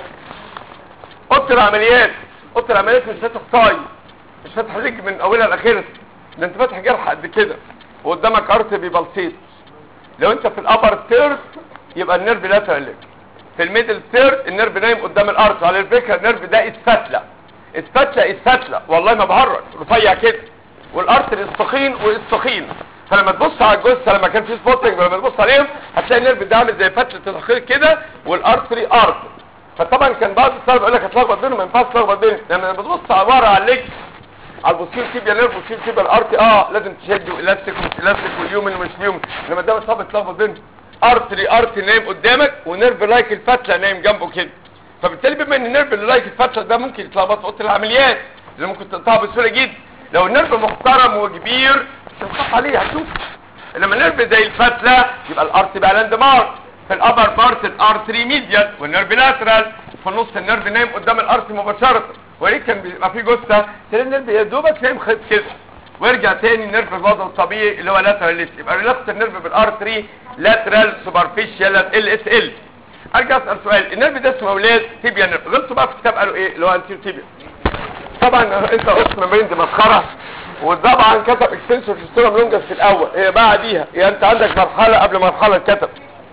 اوضه العمليات اوضه العمليات مش فاتح طاي مش فاتح رجل من اولها لاخرها ده انت فاتح جرح قد كده وقدامك ارت بيبلسيط لو انت في الابر ثيرد يبقى النيرف لاترال ليك في الميدل ثيرد النيرف نايم قدام الارت على فكره النيرف ده اسفتله اسفتله اسفتله والله ما بهرج رفيع كده والارتر السخين والسخين فلما تبص على الجثه لما كان في سبوتنج لما تبص عليهم هتلاقي النيرف ده عامل زي فتله الخير كده والارتري ارت فطبعا كان بعض الطلبه يقول لك هتلخبط بينهم ما ينفعش تلخبط بينهم لما بتبص على ورا على الليج على البوستير تيبيا نيرف والبوستير تيبيا الارتي اه لازم تشد والاستيك ومش الاستيك واليومن ومش اليومن لما ده صعب تلخبط بينهم ارتري ارتي نايم قدامك ونيرف لايك الفتله نايم جنبه كده فبالتالي بما ان النيرف اللي لايك الفتله ده ممكن يتلخبط في اوضه العمليات اللي ممكن تقطعه بسهوله جدا لو النيرف محترم وكبير مش هتخاف عليه هتشوف لما النيرف زي الفتله يبقى الارتي بقى لاند مارك في الابر بارت الارتري ميديال والنيرف لاترال في النص النيرف نايم قدام الارتي مباشره وليه كان بيبقى في جثه تلاقي النيرف يا دوبك نايم خيط كده ويرجع تاني النيرف في وضعه الطبيعي اللي هو لاترال ليفت يبقى علاقه النيرف بالارتري لاترال سوبرفيشال ال اس ال ارجع اسال سؤال النيرف ده اسمه اولاد تيبيا نيرف غلطوا بقى في الكتاب قالوا ايه اللي هو انتير تيبيا طبعا انت قلت ممبرين دي مسخره وطبعا كتب اكستنسور سيستم لونجس في الاول هي بعديها هي انت عندك مرحله قبل مرحله اتكتب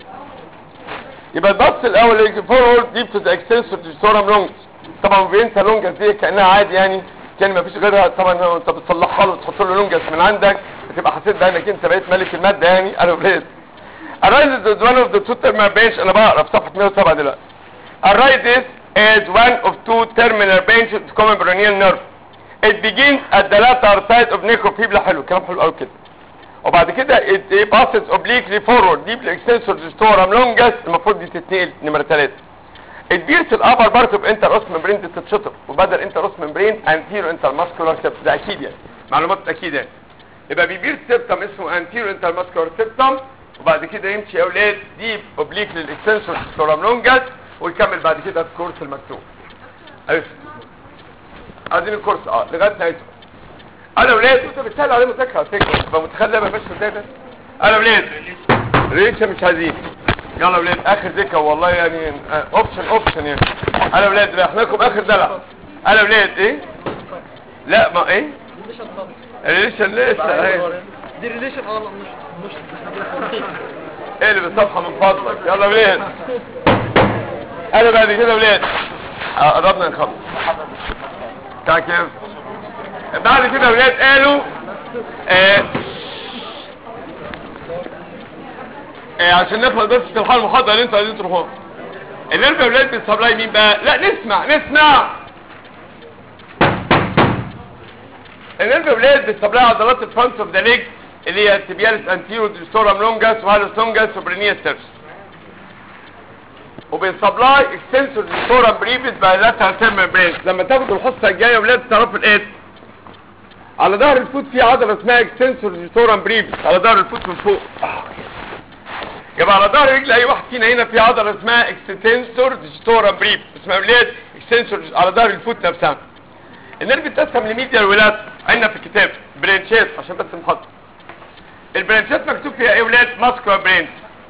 يبقى البص الاول اللي فورورد دي تو ذا اكستنسور سيستم لونجس طبعا بينسى لونجس دي كانها عادي يعني كان ما فيش غيرها طبعا انت بتصلحها له وتحط له لونجس من عندك بتبقى حسيت بقى انك انت بقيت ملك الماده يعني انا ولاد Arise is one of the two terminal bench انا بقرا في صفحه 107 دلوقتي Arise is one of two terminal benches of common peroneal nerve It begins at the lateral side of necrophilia حلو كلام حلو قوي كده وبعد كده it it passes obliquely forward deep extensor dystorum longus المفروض دي تتنقل نمرة 3 It bears the upper part of interosseous membrane دي تتشطر وبدل interosseous membrane anterior intermuscular septum ده اكيد يعني معلومات اكيد يعني يبقى بيبير سيبتم اسمه anterior intermuscular septum وبعد كده يمشي يا اولاد ديب اوبليك للاكستنسور dystorum longus ويكمل بعد كده الكورس المكتوب ايوه عايزين الكورس اه لغايه نهايته انا ولاد انت بتسال عليه مذاكره على فكره تبقى متخلى ما فيش مذاكره انا ولاد ريشه مش عايزين يلا ولاد اخر ذكر والله يعني اوبشن اوبشن يعني انا ولاد رايح لكم اخر دلع انا ولاد ايه لا ما ايه ريليشن لسه ايه دي ريليشن اه مش مش اقلب الصفحه من فضلك يلا ولاد انا بعد كده ولاد آه، قربنا نخلص بتاع كيف بعد كده ولاد قالوا آه آه عشان نخلص بس في الحال المحاضره اللي انتوا عايزين تروحوها النيرف يا ولاد بيسبلاي مين بقى لا نسمع نسمع النيرف يا ولاد بيسبلاي عضلات الفرونت اوف ذا ليج اللي هي التبيالس انتيرو ديستورام لونجاس وهالوس لونجاس وبرينيا ستيرس وبيسبلاي اكستنسور ديستورام بريفيس بايلاترال تيرمال برينز لما تاخدوا الحصه الجايه يا ولاد تعرفوا الايه على ظهر الفوت في عضله اسمها اكستنسور ديستورام بريفيس على ظهر الفوت من فوق آه. يبقى على ظهر رجل اي واحد فينا هنا في عضله اسمها اكستنسور ديستورام بريفيس اسمها ولاد اكستنسور على ظهر الفوت نفسها النيرف بيتقسم لميديال ولاد عندنا في الكتاب برانشات عشان بس نحط البرانشات مكتوب فيها ايه ولاد ماسكولار برانش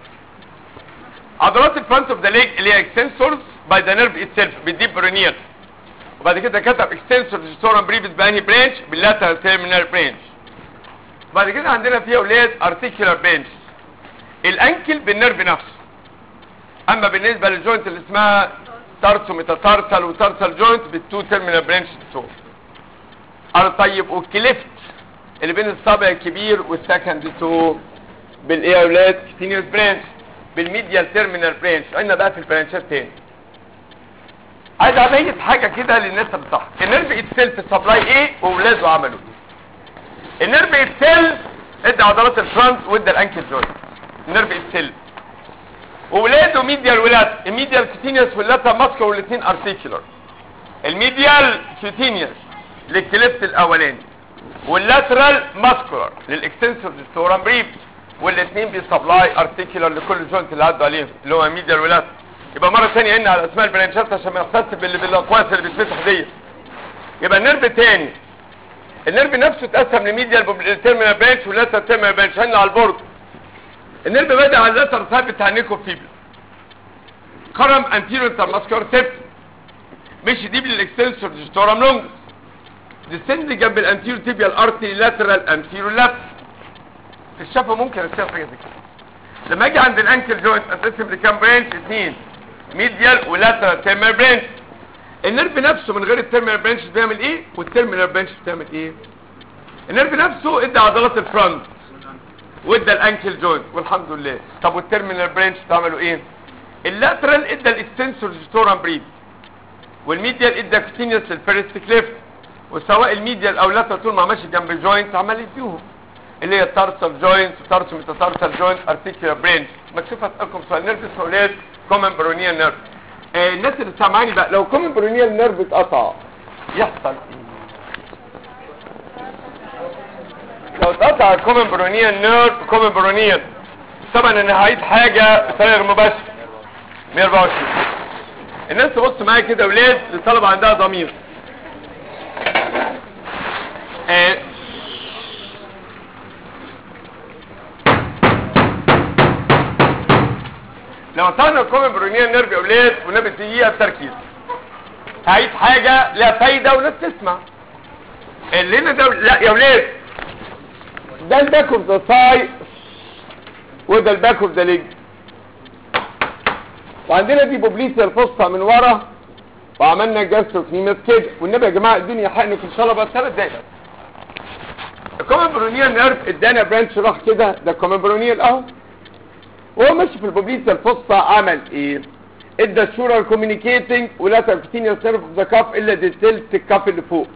عضلات الفرونت اوف ذا ليج اللي هي اكستنسورز باي ذا نيرف اتسيلف بالديب برونيال وبعد كده كتب اكستنسور ديستورام بريفيس باني برانش باللاترال تيرمينال برانش بعد كده عندنا فيها ولاد ارتيكولار برانش الانكل بالنيرف نفسه اما بالنسبه للجوينت اللي اسمها تارسو ميتاتارسال وتارسال جوينت بالتو تيرمينال برانش بتوعه قال طيب والكليفت اللي بين الصابع الكبير والسكند تو بالايه يا اولاد كتينيوس برانش بالميديال تيرمينال برانش قلنا بقى في البرانشات تاني عايز ابين حاجه كده للناس اللي صح النيرف اتسيلف سبلاي ايه واولاده عملوا ايه النيرف اتسيلف ادى عضلات الفرونت وادى الانكل جوينت النيرف اتسيلف وولاده ميديال ولاد الميديال كوتينيوس واللاتا ماسكا والاثنين ارتيكولار الميديال كوتينيوس للكليفت الاولاني واللاترال ماسكولار للاكستنسور ديستورام بريف والاثنين بيسبلاي ارتيكولار لكل جوينت اللي عدوا عليهم اللي هو ميديال ولاد يبقى مره ثانيه قلنا على اسماء البرانشات عشان ما نحسس باللي بالاقواس اللي بتفتح دي يبقى النيرف تاني النيرف نفسه اتقسم لميديال تيرمينال برانش واللاترال تيرمينال برانش هنا على البورد النيرف بدا على اللاتر سايد بتاع النيكو فيبل كرم انتيريور انترماسكولار سيبت مشي دي بالاكستنسور ديستورام لونجس ديسند جنب الانتيريور تيبيال ارتري لاترال انتيريور لاب في الشفه ممكن اشتغل حاجه زي كده لما اجي عند الانكل جوينت اتقسم لكام برانش اثنين ميديال ولاترال تيرمينال برانش النيرف نفسه من غير التيرمينال برانش بيعمل ايه والتيرمينال برانش بتعمل ايه النيرف نفسه ادى عضلات الفرونت وادى الانكل جوينت والحمد لله طب والتيرمينال برانش بتعملوا ايه اللاترال ادى الاكستنسور ديستورام بريد والميديال ادى كوتينيوس للفيرست كليفت وسواء الميديال او اللاترال طول ما ماشي جنب الجوينت عمال يديهم اللي هي التارسال جوينت وتارسو ميتاتارسال جوينت ارتيكولار برينج مكتوب اسالكم سؤال نيرف اسمه اولاد كومن برونيال نيرف آه الناس اللي سامعاني بقى لو كومن برونيال نيرف اتقطع يحصل ايه لو اتقطع الكومن برونيال نيرف كومن برونيال طبعا انا هعيد حاجه بطريقه غير مباشره 124 الناس تبص معايا كده يا اولاد الطلبه عندها ضمير آه لو طلعنا الكومن برونيال نيرف يا اولاد ونبي دقيقه بتركيز هعيد حاجه لها فايده والناس تسمع اللي هنا ده لا يا اولاد ده الباك اوف ذا ساي وده الباك اوف ذا ليج وعندنا دي بوبليسيا الفصة من ورا وعملنا جاستروكنيمس كده والنبي يا جماعه الدنيا حقنك ان شاء الله بس ثلاث دقايق بس الكومن برونيال نيرف ادانا برانش راح كده ده الكومن برونيال اهو وهو ماشي في البوبليسيا الفصة عمل ايه ادى الشورى الكوميونيكيتنج ولا تركتينيوس نيرف ذا كاف الا دي تلت الكاف اللي فوق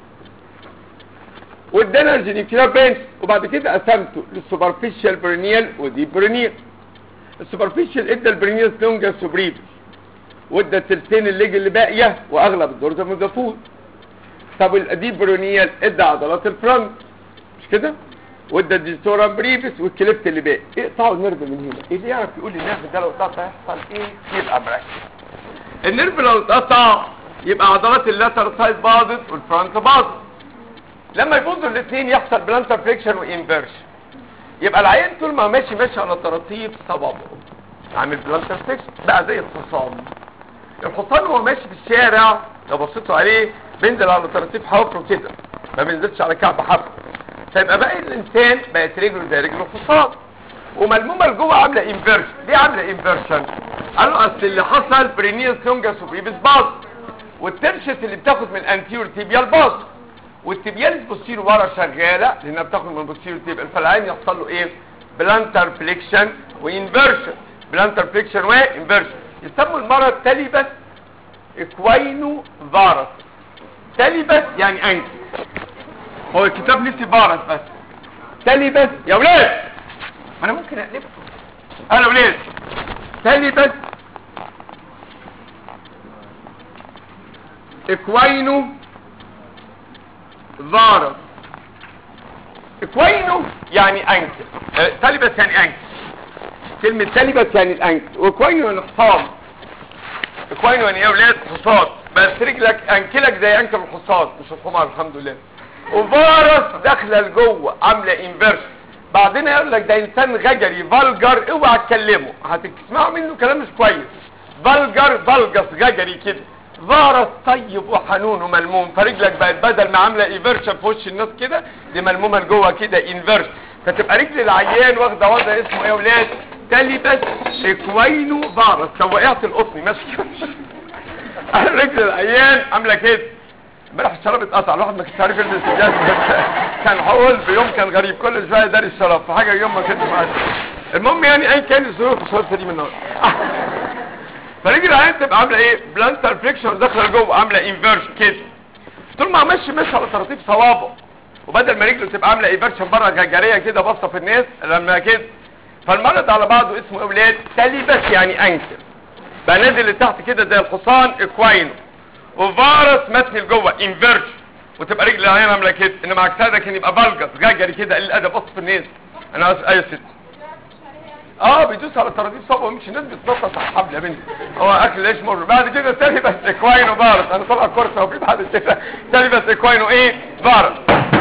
وادانا الجينيكيولار برانش وبعد كده قسمته للسوبرفيشال برونيال ودي برونيال السوبرفيشال ادى البرونيال لونجا سوبريف وادى التلتين الليج اللي باقيه واغلب الدورز المضافون طب الاديب برونيال ادى عضلات الفرونت مش كده وادى الديستورام بريفس والكليفت اللي باقي اقطعوا النيرف من هنا اللي يعرف يقول لي النيرف ده لو اتقطع يحصل ايه يبقى مركز النيرف لو اتقطع يبقى عضلات اللاتر سايد باظت والفرونت باظت لما يبوظوا الاثنين يحصل بلانتر فريكشن وانفيرشن يبقى العين طول ما ماشي ماشي على طراطيف صبابه عامل بلانتر فريكشن بقى زي الحصان الحصان وهو ماشي في الشارع لو بصيتوا عليه بينزل على طراطيف حفر كده ما بينزلش على كعب حفر فيبقى باقي الانسان بقت رجله زي رجل الحصان وملمومه لجوه عامله انفيرشن ليه عامله انفيرشن قالوا اصل اللي حصل برينيوس لونجاس وبريبس باظ والترشت اللي بتاخد من انتيور تيبيال باظ والتبيال بوستير ورا شغاله لانها بتاخد من بوستير تيبيال فالعين يحصل له ايه بلانتر فليكشن وانفيرشن بلانتر فليكشن وانفيرشن يسموا المرض تاليبس اكوينو فارس تاليبس يعني انكل هو الكتاب نسي فارس بس تاليبس يا ولاد ما انا ممكن اقلبه انا ولاد تاليبس اكوينو فارس اكوينو يعني انكل آه، تاليبس يعني انكل كلمة تاليبس يعني الانكل واكوينو يعني حصان اكوينو يعني ايه يا ولاد حصان بس رجلك انكلك زي انكل الحصان مش الحمار الحمد لله وفارس داخله لجوه عامله انفيرس بعدين يقول لك ده انسان غجري فالجر اوعى تكلمه هتسمعوا منه كلام مش كويس فالجر فالجس غجري كده فارس طيب وحنون وملموم فرجلك بقت بدل ما عامله ايفيرشن في وش الناس كده دي ملمومه لجوه كده انفيرس فتبقى رجل العيان واخده وضع اسمه ايه يا ولاد تاليبس اكوينو فارس لو وقعت القطن ماشي رجل العيان عامله كده امبارح الشراب اتقطع الواحد ما كانش عارف يلبس الجاز كان حول في يوم كان غريب كل شويه داري الشراب في حاجه يوم ما كانش معايا المهم يعني ايا كان الظروف الشراب دي من النهار فرجل العين تبقى عامله ايه بلانتر فريكشن داخله لجوه عامله انفيرش كده طول ما ماشي ماشي على ترتيب صوابه وبدل ما رجله تبقى عامله انفيرشن بره جرجريه كده باصه في الناس لما كده فالمرض على بعضه اسمه ايه ولاد تاليبس يعني انكل بقى نازل لتحت كده زي الحصان اكواينو وفارس متني لجوه انفيرش وتبقى رجل العين عامله كده انما عكسها ده كان يبقى فالجس غجري كده قليل الادب باص في الناس انا عايز اي ست اه بيدوس على الترابيز صعبه مش الناس بتنطط على الحبل يا بنتي هو اكل ايش مر بعد كده تاني بس اكواينو فارس انا طالع كورس وفي بعد كده تاني بس اكواينو ايه فارس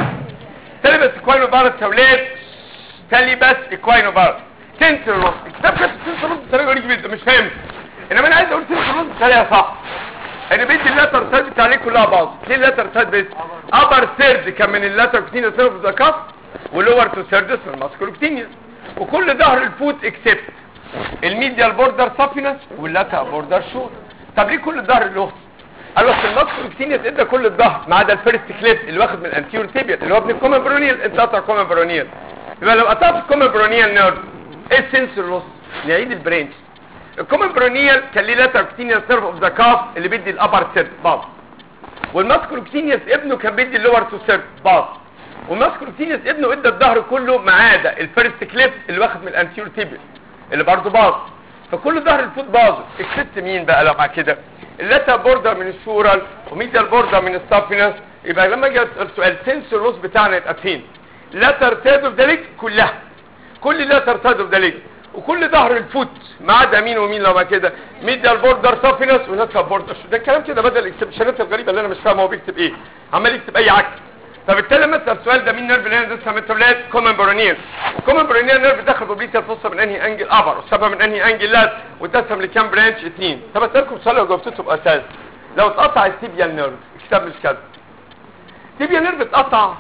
تاني بس اكواينو فارس يا ولاد تاني بس اكواينو فارس تنسر الرص الكتاب كاتب تنسر الرص بطريقه غريبه جدا مش فاهم انما انا عايز اقول تنسر الرص بطريقه صح انا بدي اللاتر سايد بتاع عليه كلها باظ ليه اللاتر سايد بس ابر سيرد كان من اللاتر كتينيا سيرف ذا كاف ولور تو سيردس من الماسكولوكتينيا وكل ظهر الفوت اكسبت الميديال بوردر سافينس واللاتر بوردر شور طب ليه كل الظهر له قال له الماسكولوكتينيا ادى كل الظهر ما عدا الفيرست كليب اللي واخد من الانتيور تيبيال اللي هو ابن الكومن برونيال انت قطع كومن برونيال يبقى لو قطعت الكومن برونيال نيرف ايه السنسور لوس نعيد البرينش الكومن برونيال كان ليه لاتر كتينيال سيرف اوف ذا كاف اللي بيدي الابر سيرف باظ والماسكولوكتينيوس ابنه كان بيدي اللور تو سيرف باظ والماسكولوكتينيوس ابنه ادى الظهر كله ما عدا الفيرست كليب اللي واخد من الانتيور تيبل اللي برضه باظ فكل ظهر الفوت باظ اكسبت مين بقى لو مع كده اللاتر بوردر من الشورال وميديال بوردر من السافينس يبقى لما اجي اسال سؤال سنسور روس بتاعنا يبقى فين لاتر سايد اوف ذا ليج كلها كل لاتر سايد اوف ذا ليج وكل ظهر الفوت ما عدا مين ومين لو ما كده ميديال بوردر سافينس ولاتر بوردر ده الكلام كده بدل الاكسبشنات الغريبه اللي انا مش فاهمه هو بيكتب ايه عمال يكتب اي عكس فبالتالي مثلا السؤال ده مين نيرف اللي انا لسه متولاد كومن برونير كومن برونير نيرف داخل بوبليتيا الفصه من انهي انجل ابر والسبب من انهي انجل لات وتسم لكام برانش اثنين طب اسالكم سؤال لو جاوبتوه تبقى اساس لو اتقطع التيبيال نيرف الكتاب مش كده التيبيال نيرف اتقطع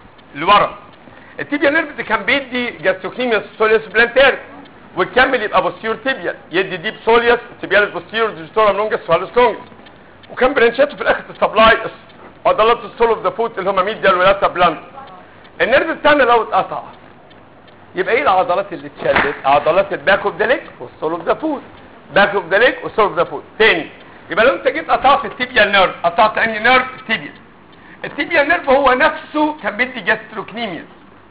لورا التيبيال نيرف ده كان بيدي جاستوكنيميا سوليوس بلانتير ويكمل يبقى بوستيور تيبيال يدي ديب سوليوس تيبيال بوستيور ديجيتورم لونجس سوالوس لونجس وكان برانشاته في الاخر تسبلاي عضلات السول اوف ذا فوت اللي هم ميديال ولاتا بلانت النيرف بتاعنا لو اتقطع يبقى ايه العضلات اللي اتشدت عضلات الباك اوف ذا ليج والسول اوف ذا فوت باك اوف ذا ليج والسول اوف ذا فوت تاني يبقى لو انت جيت قطعت التيبيال نيرف قطعت انهي نيرف التيبيال التيبيال نيرف هو نفسه كان بيدي جاستروكنيميا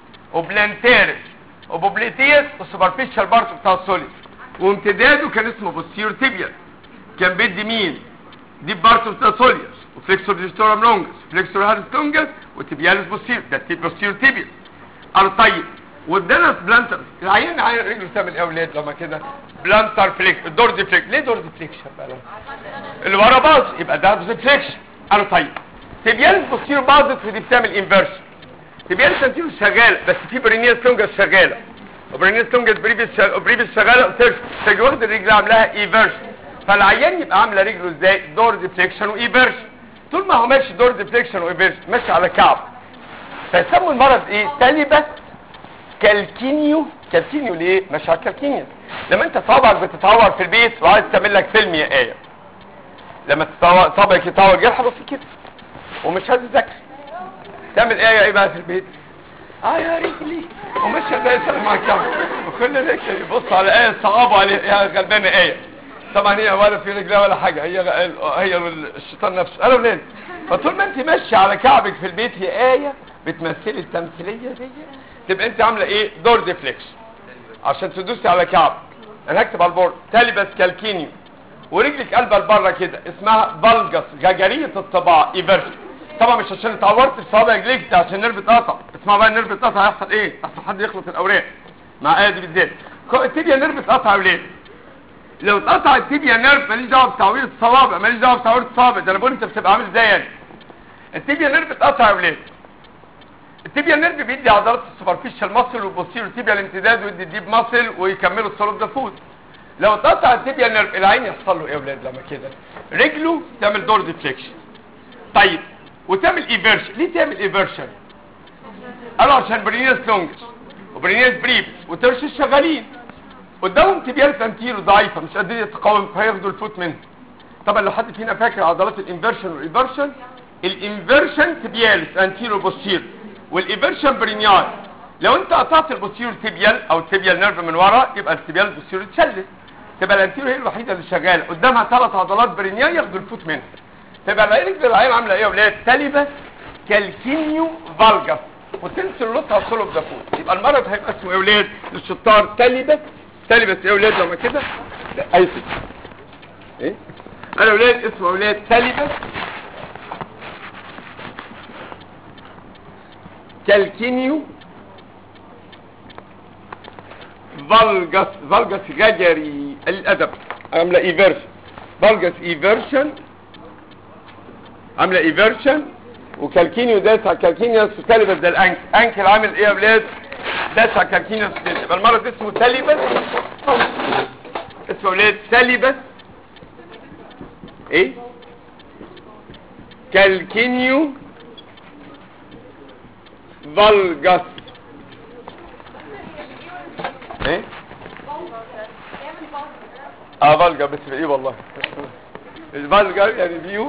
وبلانتيرس وبوبليتيس والسوبرفيشال بارت بتاع السوليد وامتداده كان اسمه بوستيور تيبيال كان بيدي مين دي بارت بتاع السوليوس وفليكسور ديجيتورم لونجس فليكسور هارس لونجس وتيبيالس بوستير ده التيب بوستير تيبيال قال طيب وادانا بلانتر العيان عيان رجله تعمل ايه يا اولاد لما كده بلانتر فليك الدور دي فليك ليه دور دي فليكشن بقى اللي ورا باظ يبقى ده دي فليكشن قال طيب تيبيالس بوستير باظت ودي بتعمل انفيرشن تيبيالس انتيرو شغاله بس في برينيال لونجس شغاله وبرينيال لونجس بريفيس بريفيس شغاله وترش تيجي واخد الرجل عاملاها ايفيرشن فالعيان يبقى عامله رجله ازاي دور ديفليكشن وايفيرشن طول ما هو ماشي دور ديفليكشن وايفيرشن ماشي على كعب فيسموا المرض ايه تاليبس كالكينيو كالكينيو ليه ماشي على الكالكينيو لما انت صابعك بتتعور في البيت وعايز تعمل لك فيلم يا ايه لما تتعور صابعك يتعور جرح بص كده ومش عايز تذاكر تعمل ايه ايه بقى في البيت اه يا رجلي وماشي زي سلام على الكعب وكل رجل يبص على ايه صعبه عليه يا غلبانه ايه طبعا هي ولا في رجلها ولا حاجه هي هي الشيطان نفسه قالوا ليه فطول ما انت ماشيه على كعبك في البيت هي ايه بتمثلي التمثيليه دي تبقى انت عامله ايه دور ديفليكس عشان تدوسي على كعب انا هكتب على البورد تالبس كالكينيو ورجلك قلبه لبره كده اسمها فالجس جاجريه الطباع ايفرشن طبعا مش عشان اتعورت في صوابع رجليك ده عشان النيرف اتقطع اسمع بقى النيرف اتقطع هيحصل ايه احسن حد يخلط الاوراق مع ادي بالذات كو- التibia نيرف اتقطع ليه لو اتقطع التibia نيرف ماليش دعوه بتعوير الصوابع ماليش دعوه بتعوير الصوابع ده انا بقول انت بتبقى عامل ازاي يعني التibia نيرف اتقطع ليه التibia نيرف بيدي عضلات السوبرفيشال ماسل والبوستيريور تibia الامتداد ويدي الديب ماسل ويكملوا الصلب ده فوت لو اتقطع التibia نيرف العين يحصل له ايه يا اولاد لما كده رجله تعمل دور ديفليكشن طيب وتعمل ايفيرشن ليه تعمل ايفيرشن قالوا عشان برينيس لونجس وبرينيس بريبس وترشس شغالين قدامهم تبيال انتيرو ضعيفه مش قادرين يتقاوم فياخدوا الفوت منه طبعا لو حد فينا فاكر عضلات الانفيرشن والايفيرشن الانفيرشن تبيالس انتيرو بوستير والايفيرشن برينيال لو انت قطعت البوستيرو تبيال او التبيال نيرف من ورا يبقى التبيال بوستيرو اتشلت تبقى الانتيرو هي الوحيده اللي شغاله قدامها ثلاث عضلات برينيال ياخدوا الفوت منها تبقى العين العين عامله ايه يا اولاد تالبه كالكينيو فالجس وتنسى اللوطه وصلب ده فوق يبقى المرض هيبقى اسمه ايه يا اولاد للشطار تالبه تالبه ايه يا اولاد لما كده لا، اي صوت. ايه انا اولاد اسمه اولاد تالبه كالكينيو فالجس فالجس ججري الادب عامله ايفيرشن فالجس ايفيرشن عامله ايفيرشن وكالكينيو داس على كالكينيوس وتاليبس ده الانكل انكل عامل ايه يا اولاد داس على كالكينيوس كده يبقى المرض اسمه تاليبس اسمه اولاد تاليبس ايه كالكينيو فالجس ايه اه فالجا بس ايه والله الفالجا يعني فيو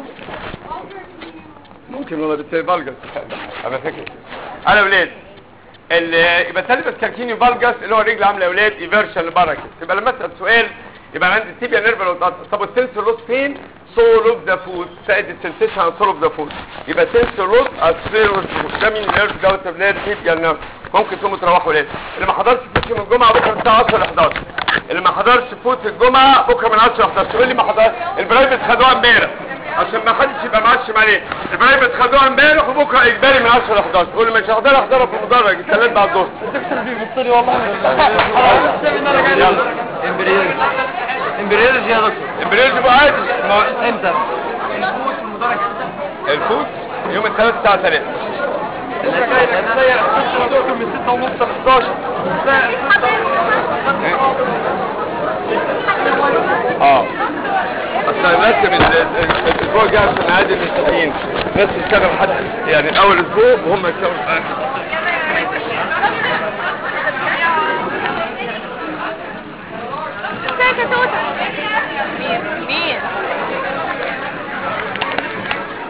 ممكن والله بتساوي فالجس انا فاكر انا ولاد ال- يبقى تلبس كالكينيو فالجس اللي هو رجل عامله يا ولاد ايفيرشن لبره كده يبقى لما اسال سؤال يبقى عندي التيبيا نيرف لو اتقطع. طب السنسور لوس فين سول اوف ذا فوت سايد السنسيشن على سول اوف ذا فوت يبقى سنسور لوس اسفيرو ده مين نيرف دوت يا ولاد تيبيا نيرف ممكن تقوموا تروحوا ولاد اللي ما حضرش فوت يوم الجمعه بكره من الساعه 10 ل 11 اللي ما حضرش فوت الجمعه بكره من 10 ل 11 تقول لي ما حضر البرايفت خدوها امبارح عشان ما حدش يبقى معشم عليه البرايفت خدوها امبارح وبكره اجباري من 10 ل 11 واللي مش هيحضرها احضرها في المدرج الثلاث بعد الظهر تكسر فيه بص لي والله يلا امبريولوجي امبريولوجي يا دكتور البريد يبقى عادي ما امتى الفوت يوم الثلاث الساعه 3 من 6 ونص ل 11 اه اصل الناس من الاسبوع الجاي عشان نعادل المسؤولين الناس تشتغل حتى يعني اول اسبوع وهم يشتغلوا في اخر